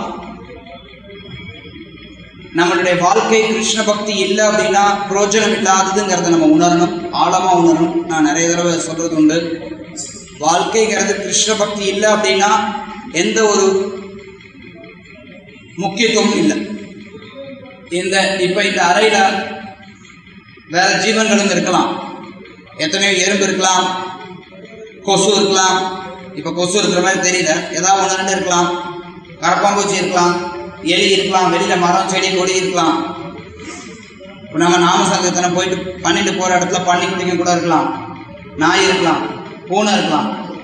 நம்மளுடைய வாழ்க்கை கிருஷ்ண பக்தி இல்லை அப்படின்னா பிரோஜனம் இல்லாததுங்கிறத நம்ம உணரணும் ஆழமா உணரணும் நான் நிறைய தடவை சொல்றது உண்டு வாழ்க்கைங்கிறது கிருஷ்ண பக்தி இல்லை அப்படின்னா எந்த ஒரு முக்கியத்துவமும் இல்லை இந்த இப்ப இந்த அறையில வேற ஜீவன்களும் இருக்கலாம் எத்தனையோ எறும்பு இருக்கலாம் கொசு இருக்கலாம் இப்ப கொசு இருக்கிற மாதிரி தெரியல ஏதாவது ஒன்று ரெண்டு இருக்கலாம் கரப்பாம்பூச்சி இருக்கலாம் எலி இருக்கலாம் வெளியில மரம் செடி கொடி இருக்கலாம் இப்போ நம்ம நாம சங்கத்தனை போயிட்டு பண்ணிட்டு போற இடத்துல பண்ணி குடிக்க கூட இருக்கலாம் நாய் இருக்கலாம் பூனை இருக்கலாம்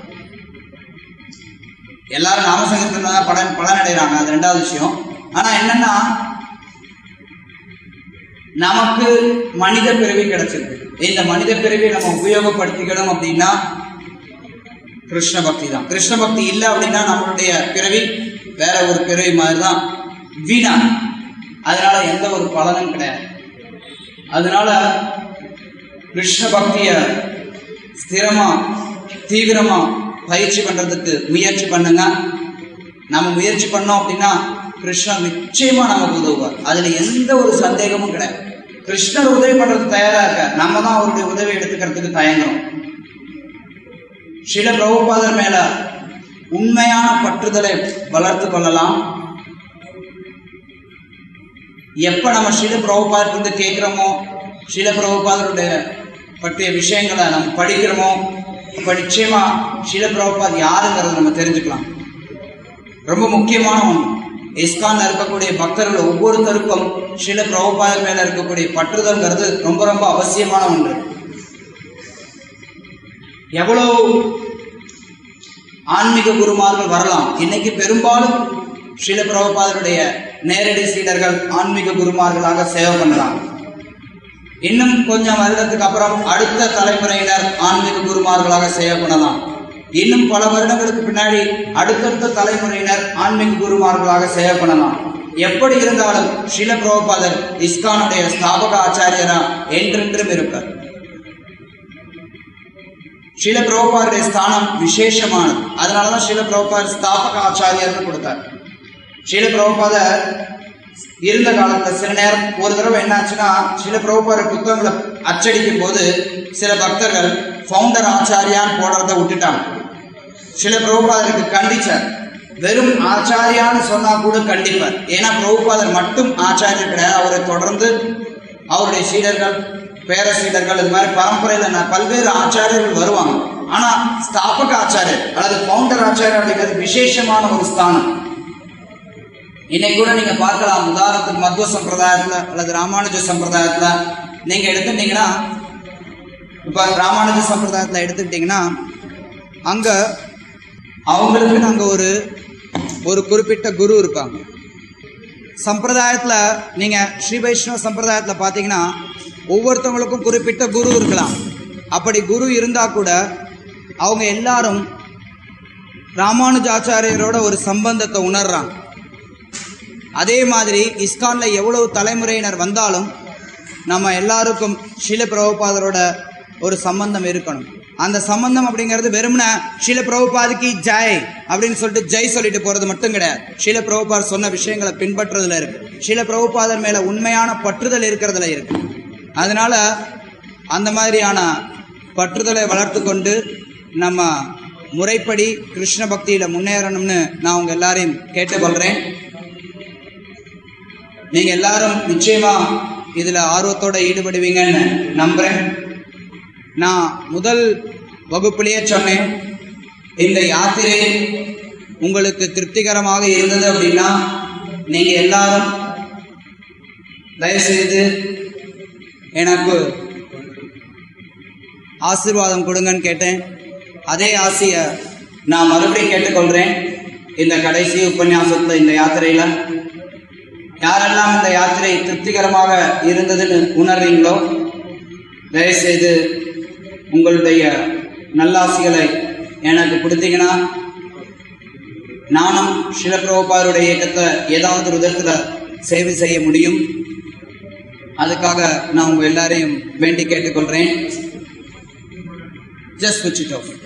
எல்லாரும் நாம சங்கத்துல தான் பலன் பலன் அடைகிறாங்க அது ரெண்டாவது விஷயம் ஆனா என்னன்னா நமக்கு மனித பிறவி கிடைச்சிருக்கு இந்த மனித பிறவியை நம்ம உபயோகப்படுத்திக்கணும் அப்படின்னா கிருஷ்ண பக்தி தான் கிருஷ்ண பக்தி இல்லை அப்படின்னா நம்மளுடைய பிறவி வேற ஒரு பிறவி மாதிரி தான் வீணா அதனால எந்த ஒரு பலனும் கிடையாது அதனால கிருஷ்ண பக்திய ஸ்திரமா தீவிரமா பயிற்சி பண்றதுக்கு முயற்சி பண்ணுங்க நம்ம முயற்சி பண்ணோம் அப்படின்னா கிருஷ்ணர் நிச்சயமா நமக்கு உதவுவார் அதுல எந்த ஒரு சந்தேகமும் கிடையாது கிருஷ்ணர் உதவி பண்றதுக்கு தயாரா இருக்க நம்ம தான் அவருடைய உதவி எடுத்துக்கிறதுக்கு தயங்குறோம் சில பிரபுபாதர் மேல உண்மையான பற்றுதலை வளர்த்து கொள்ளலாம் எப்ப நம்ம சில பிரபுபாதர் இருந்து கேட்கிறோமோ சில பிரபுபாதருடைய பற்றிய விஷயங்களை நம்ம படிக்கிறோமோ அப்ப நிச்சயமா சில பிரபுபாத் யாருங்கிறத நம்ம தெரிஞ்சுக்கலாம் ரொம்ப முக்கியமான ஒன்று இஸ்கான்ல இருக்கக்கூடிய பக்தர்கள் ஒவ்வொருத்தருக்கும் சில பிரபுபாதர் மேல இருக்கக்கூடிய பற்றுதல்ங்கிறது ரொம்ப ரொம்ப அவசியமான ஒன்று எவ்வளவு ஆன்மீக குருமார்கள் வரலாம் இன்னைக்கு பெரும்பாலும் சில பிரபுபாதருடைய நேரடி சீடர்கள் ஆன்மீக குருமார்களாக சேவை பண்ணலாம் இன்னும் கொஞ்சம் வருடத்துக்கு அப்புறம் அடுத்த தலைமுறையினர் ஆன்மீக குருமார்களாக சேவை பண்ணலாம் இன்னும் பல வருடங்களுக்கு பின்னாடி அடுத்தடுத்த தலைமுறையினர் ஆன்மீக குருமார்களாக சேவை பண்ணலாம் எப்படி இருந்தாலும் சில பிரபுபாதர் இஸ்கானுடைய ஸ்தாபக ஆச்சாரியரா என்றென்றும் இருப்பார் சில பிரபுபாருடைய ஸ்தானம் விசேஷமானது அதனாலதான் சில பிரபுபார் ஸ்தாபக ஆச்சாரியர்னு கொடுத்தார் சில பிரபுபாதர் இருந்த காலத்துல சில நேரம் ஒரு தடவை என்னாச்சுன்னா சில பிரபுபார புத்தகங்களை அச்சடிக்கும் போது சில பக்தர்கள் ஃபவுண்டர் ஆச்சாரியான்னு போடுறத விட்டுட்டாங்க சில பிரபுபாதருக்கு கண்டிச்சார் வெறும் ஆச்சாரியான்னு சொன்னா கூட கண்டிப்பார் ஏன்னா பிரபுபாதர் மட்டும் ஆச்சாரியர் கிடையாது அவரை தொடர்ந்து அவருடைய சீடர்கள் பேர சீடர்கள் இது மாதிரி பரம்பரையில் நான் பல்வேறு ஆச்சாரியர்கள் வருவாங்க ஆனா ஸ்தாபக ஆச்சாரியர் அல்லது ஃபவுண்டர் ஆச்சாரியர் அப்படிங்கிறது விசேஷமான ஒரு ஸ்தானம் இன்னைக்கு கூட நீங்க பார்க்கலாம் உதாரணத்துக்கு மத்வ சம்பிரதாயத்துல அல்லது ராமானுஜ சம்பிரதாயத்துல நீங்க எடுத்துட்டீங்கன்னா இப்ப ராமானுஜ சம்பிரதாயத்துல எடுத்துக்கிட்டீங்கன்னா அங்க அவங்களுக்குன்னு அங்க ஒரு ஒரு குறிப்பிட்ட குரு இருப்பாங்க சம்பிரதாயத்துல நீங்க ஸ்ரீ வைஷ்ணவ சம்பிரதாயத்துல பாத்தீங்கன்னா ஒவ்வொருத்தவங்களுக்கும் குறிப்பிட்ட குரு இருக்கலாம் அப்படி குரு இருந்தா கூட அவங்க எல்லாரும் ராமானுஜாச்சாரியரோட ஒரு சம்பந்தத்தை உணர்றாங்க அதே மாதிரி இஸ்கான்ல எவ்வளவு தலைமுறையினர் வந்தாலும் நம்ம எல்லாருக்கும் ஷில பிரபுபாதரோட ஒரு சம்பந்தம் இருக்கணும் அந்த சம்பந்தம் அப்படிங்கிறது வெறும்ன ஷில பிரபுபாதுக்கு ஜெய் அப்படின்னு சொல்லிட்டு ஜெய் சொல்லிட்டு போறது மட்டும் கிடையாது ஷில பிரபுபார் சொன்ன விஷயங்களை பின்பற்றுறதுல இருக்கு ஷில பிரபுபாதர் மேல உண்மையான பற்றுதல் இருக்கிறதுல இருக்கு அதனால அந்த மாதிரியான பற்றுதலை வளர்த்து கொண்டு நம்ம முறைப்படி கிருஷ்ண பக்தியில முன்னேறணும்னு நான் உங்க எல்லாரையும் கேட்டுக்கொள்றேன் நீங்க எல்லாரும் நிச்சயமா இதுல ஆர்வத்தோட ஈடுபடுவீங்கன்னு நம்புறேன் நான் முதல் வகுப்பிலேயே சொன்னேன் இந்த யாத்திரை உங்களுக்கு திருப்திகரமாக இருந்தது அப்படின்னா நீங்க எல்லாரும் தயவுசெய்து எனக்கு ஆசீர்வாதம் கொடுங்கன்னு கேட்டேன் அதே ஆசையை நான் மறுபடியும் கேட்டுக்கொள்றேன் இந்த கடைசி உபன்யாசத்துல இந்த யாத்திரையில யாரெல்லாம் இந்த யாத்திரை திருப்திகரமாக இருந்ததுன்னு உணர்றீங்களோ தயவுசெய்து உங்களுடைய நல்லாசிகளை எனக்கு கொடுத்தீங்கன்னா நானும் சிலப்பிரபுபாருடைய இயக்கத்தை ஏதாவது ஒரு விதத்தில் சேவை செய்ய முடியும் அதுக்காக நான் உங்க எல்லாரையும் வேண்டி கேட்டுக்கொள்றேன் ஜஸ்ட் switch it off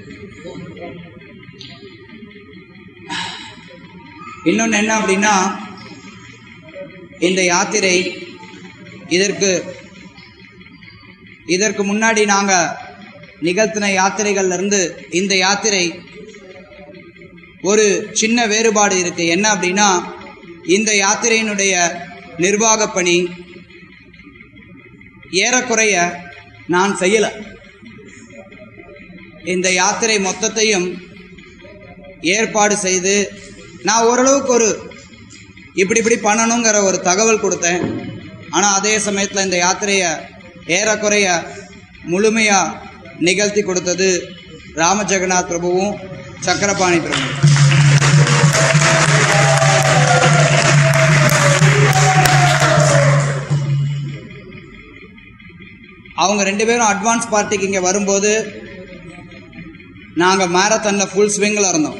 இன்னொன்று என்ன அப்படின்னா இந்த யாத்திரை இதற்கு இதற்கு முன்னாடி நாங்க நிகழ்த்தின யாத்திரைகள்ல இருந்து இந்த யாத்திரை ஒரு சின்ன வேறுபாடு இருக்கு என்ன அப்படின்னா இந்த யாத்திரையினுடைய நிர்வாக பணி ஏறக்குறைய நான் செய்யல இந்த யாத்திரை மொத்தத்தையும் ஏற்பாடு செய்து நான் ஓரளவுக்கு ஒரு இப்படி இப்படி பண்ணணுங்கிற ஒரு தகவல் கொடுத்தேன் ஆனால் அதே சமயத்தில் இந்த யாத்திரையை ஏறக்குறைய முழுமையாக நிகழ்த்தி கொடுத்தது ராம ஜெகநாத் பிரபுவும் சக்கரபாணி பிரபு அவங்க ரெண்டு பேரும் அட்வான்ஸ் பார்ட்டிக்கு இங்கே வரும்போது நாங்கள் மேரத்தானில் ஃபுல் ஸ்விங்கில் இருந்தோம்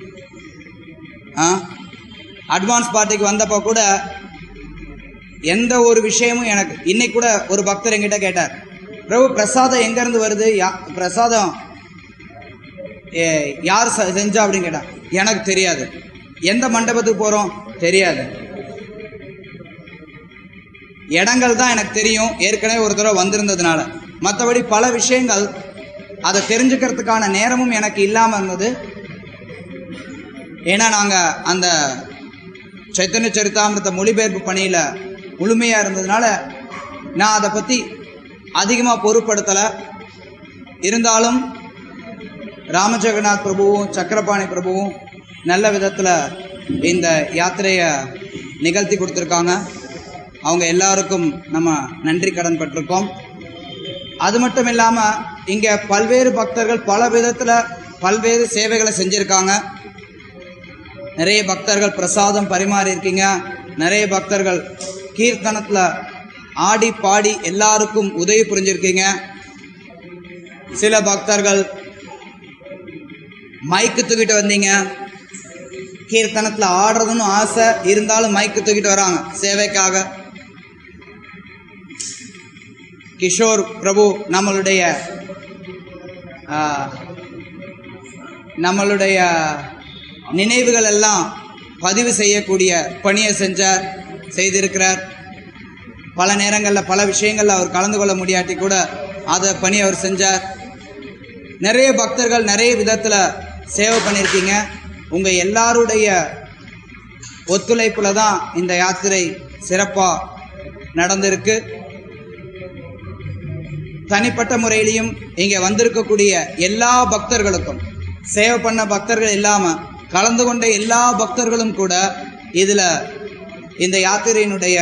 ஆ அட்வான்ஸ் பார்ட்டிக்கு வந்தப்போ கூட எந்த ஒரு விஷயமும் எனக்கு இன்னைக்கு கூட ஒரு பக்தர் என்கிட்ட கேட்டார் பிரபு பிரசாதம் எங்கேருந்து வருது யா பிரசாதம் ஏ, யார் செ- செஞ்சா அப்படின்னு கேட்டா எனக்கு தெரியாது எந்த மண்டபத்துக்கு போகிறோம் தெரியாது இடங்கள் தான் எனக்கு தெரியும் ஏற்கனவே ஒரு தடவை வந்திருந்ததுனால மற்றபடி பல விஷயங்கள் அதை தெரிஞ்சுக்கிறதுக்கான நேரமும் எனக்கு இல்லாமல் இருந்தது ஏன்னா நாங்கள் அந்த சைத்தன்ய சரித்தாமிரத மொழிபெயர்ப்பு பணியில் முழுமையாக இருந்ததுனால நான் அதை பற்றி அதிகமாக பொருட்படுத்தலை இருந்தாலும் ராமஜெகநாத் பிரபுவும் சக்கரபாணி பிரபுவும் நல்ல விதத்தில் இந்த யாத்திரையை நிகழ்த்தி கொடுத்துருக்காங்க அவங்க எல்லாருக்கும் நம்ம நன்றி கடன் பட்டிருக்கோம் அது மட்டும் இல்லாமல் இங்கே பல்வேறு பக்தர்கள் பல விதத்தில் பல்வேறு சேவைகளை செஞ்சுருக்காங்க நிறைய பக்தர்கள் பிரசாதம் பரிமாறி இருக்கீங்க நிறைய பக்தர்கள் கீர்த்தனத்தில் ஆடி பாடி எல்லாருக்கும் உதவி புரிஞ்சிருக்கீங்க சில பக்தர்கள் மைக்கு தூக்கிட்டு வந்தீங்க கீர்த்தனத்தில் ஆடுறதுன்னு ஆசை இருந்தாலும் மைக்கு தூக்கிட்டு வராங்க சேவைக்காக கிஷோர் பிரபு நம்மளுடைய ஆ, நம்மளுடைய நினைவுகள் எல்லாம் பதிவு செய்யக்கூடிய பணியை செஞ்சார் செய்திருக்கிறார் பல நேரங்களில் பல விஷயங்களில் அவர் கலந்து கொள்ள முடியாட்டி கூட அதை பணி அவர் செஞ்சார் நிறைய பக்தர்கள் நிறைய விதத்தில் சேவை பண்ணியிருக்கீங்க உங்கள் எல்லாருடைய ஒத்துழைப்பில் தான் இந்த யாத்திரை சிறப்பாக நடந்திருக்கு தனிப்பட்ட முறையிலையும் இங்கே வந்திருக்கக்கூடிய எல்லா பக்தர்களுக்கும் சேவை பண்ண பக்தர்கள் இல்லாமல் கலந்து கொண்ட எல்லா பக்தர்களும் கூட இதில் இந்த யாத்திரையினுடைய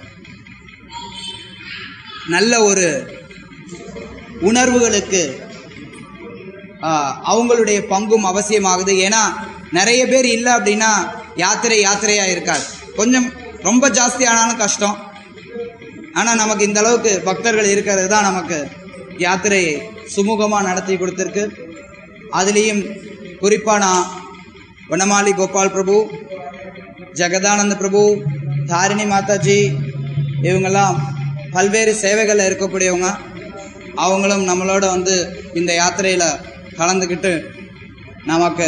நல்ல ஒரு உணர்வுகளுக்கு ஆ, அவங்களுடைய பங்கும் அவசியமாகுது ஏன்னா நிறைய பேர் இல்லை அப்படின்னா யாத்திரை யாத்திரையாக இருக்காது கொஞ்சம் ரொம்ப ஜாஸ்தி ஆனாலும் கஷ்டம் ஆனால் நமக்கு இந்த அளவுக்கு பக்தர்கள் இருக்கிறது தான் நமக்கு யாத்திரையை சுமூகமாக நடத்தி கொடுத்துருக்கு அதுலேயும் குறிப்பாக நான் வனமாலி கோபால் பிரபு ஜெகதானந்த பிரபு தாரிணி மாதாஜி இவங்கெல்லாம் பல்வேறு சேவைகளில் இருக்கக்கூடியவங்க அவங்களும் நம்மளோட வந்து இந்த யாத்திரையில் கலந்துக்கிட்டு நமக்கு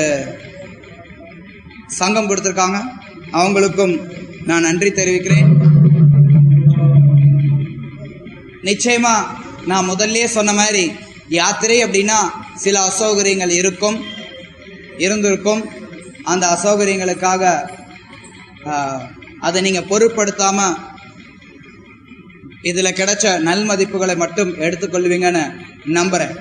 சங்கம் கொடுத்துருக்காங்க அவங்களுக்கும் நான் நன்றி தெரிவிக்கிறேன் நிச்சயமா நான் முதல்லயே சொன்ன மாதிரி யாத்திரை அப்படின்னா சில அசௌகரியங்கள் இருக்கும் இருந்திருக்கும் அந்த அசௌகரியங்களுக்காக ஆஹ், அதை நீங்கள் பொருட்படுத்தாமல் இதில் கிடைச்ச நல் மதிப்புகளை மட்டும் எடுத்துக்கொள்வீங்கன்னு நம்புகிறேன்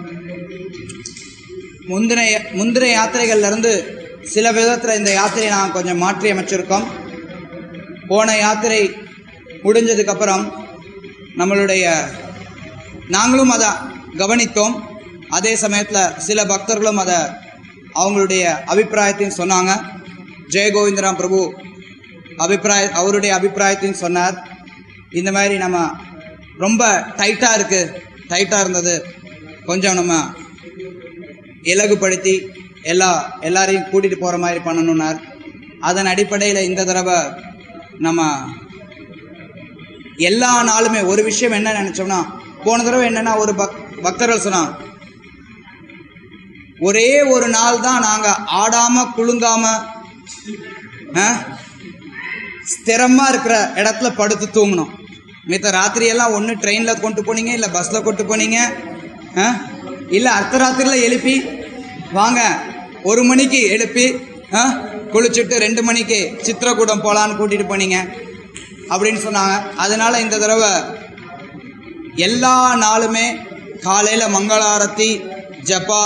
முந்தின முந்தின யாத்திரைகள்ல இருந்து சில விதத்தில் இந்த யாத்திரையை நான் கொஞ்சம் மாற்றி அமைச்சிருக்கோம் போன யாத்திரை முடிஞ்சதுக்கப்புறம் நம்மளுடைய நாங்களும் அதை கவனித்தோம் அதே சமயத்தில் சில பக்தர்களும் அதை அவங்களுடைய அபிப்பிராயத்தையும் சொன்னாங்க ஜெயகோவிந்தராம் பிரபு அபிப்பிராய அவருடைய அபிப்பிராயத்தையும் சொன்னார் இந்த மாதிரி நம்ம ரொம்ப டைட்டாக இருக்குது டைட்டாக இருந்தது கொஞ்சம் நம்ம இலகுபடுத்தி எல்லா எல்லாரையும் கூட்டிகிட்டு போகிற மாதிரி பண்ணணும்னார் அதன் அடிப்படையில் இந்த தடவை நம்ம எல்லா நாளுமே ஒரு விஷயம் என்ன நினைச்சோம்னா போன தடவை என்னன்னா ஒரு பக் பக்தர்கள் சொன்னாங்க ஒரே ஒரு நாள் தான் நாங்க ஆடாம குலுங்காம ஆ, ஸ்திரமா இருக்கிற இடத்துல படுத்து தூங்கணும் மித்த ராத்திரியெல்லாம் ஒன்று ட்ரெயினில் கொண்டு போனீங்க இல்லை பஸ்ஸில் கொண்டு போனீங்க ஆ? இல்லை அர்த்த ராத்திரியில் எழுப்பி வாங்க ஒரு மணிக்கு எழுப்பி ஆ, குளிச்சுட்டு ரெண்டு மணிக்கு சித்திரக்கூடம் போகலான்னு கூட்டிகிட்டு போனீங்க அப்படின்னு சொன்னாங்க அதனால இந்த தடவை எல்லா நாளுமே காலையில் மங்களாரத்தி ஜப்பா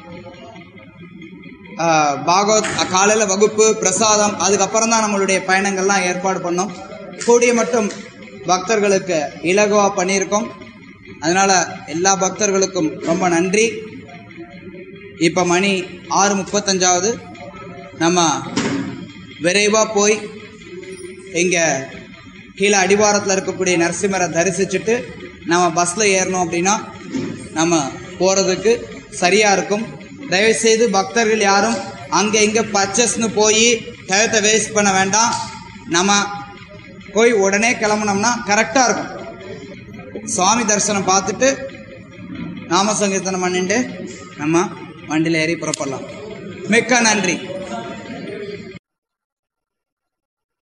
ஆஹ், பாகவத் காலையில் வகுப்பு பிரசாதம் அதுக்கப்புறம் தான் நம்மளுடைய பயணங்கள்லாம் ஏற்பாடு பண்ணோம் கூடிய மட்டும் பக்தர்களுக்கு இலகுவாக பண்ணியிருக்கோம் அதனால் எல்லா பக்தர்களுக்கும் ரொம்ப நன்றி இப்போ மணி ஆறு முப்பத்தஞ்சாவது நம்ம விரைவாக போய் இங்கே கீழே அடிவாரத்தில் இருக்கக்கூடிய நரசிம்மரை தரிசிச்சுட்டு நம்ம பஸ்ஸில் ஏறணும் அப்படின்னா நம்ம போகிறதுக்கு சரியாக இருக்கும் தயவுசெய்து பக்தர்கள் யாரும் அங்கே இங்கே பர்ச்சேஸ்னு போய் டயத்தை வேஸ்ட் பண்ண வேண்டாம் நம்ம போய் உடனே கிளம்புனோம்னா கரெக்டாக இருக்கும் சுவாமி தரிசனம் பார்த்துட்டு நாம சங்கீர்த்தனம் பண்ணிட்டு நம்ம வண்டியில் ஏறி புறப்படலாம் மிக்க நன்றி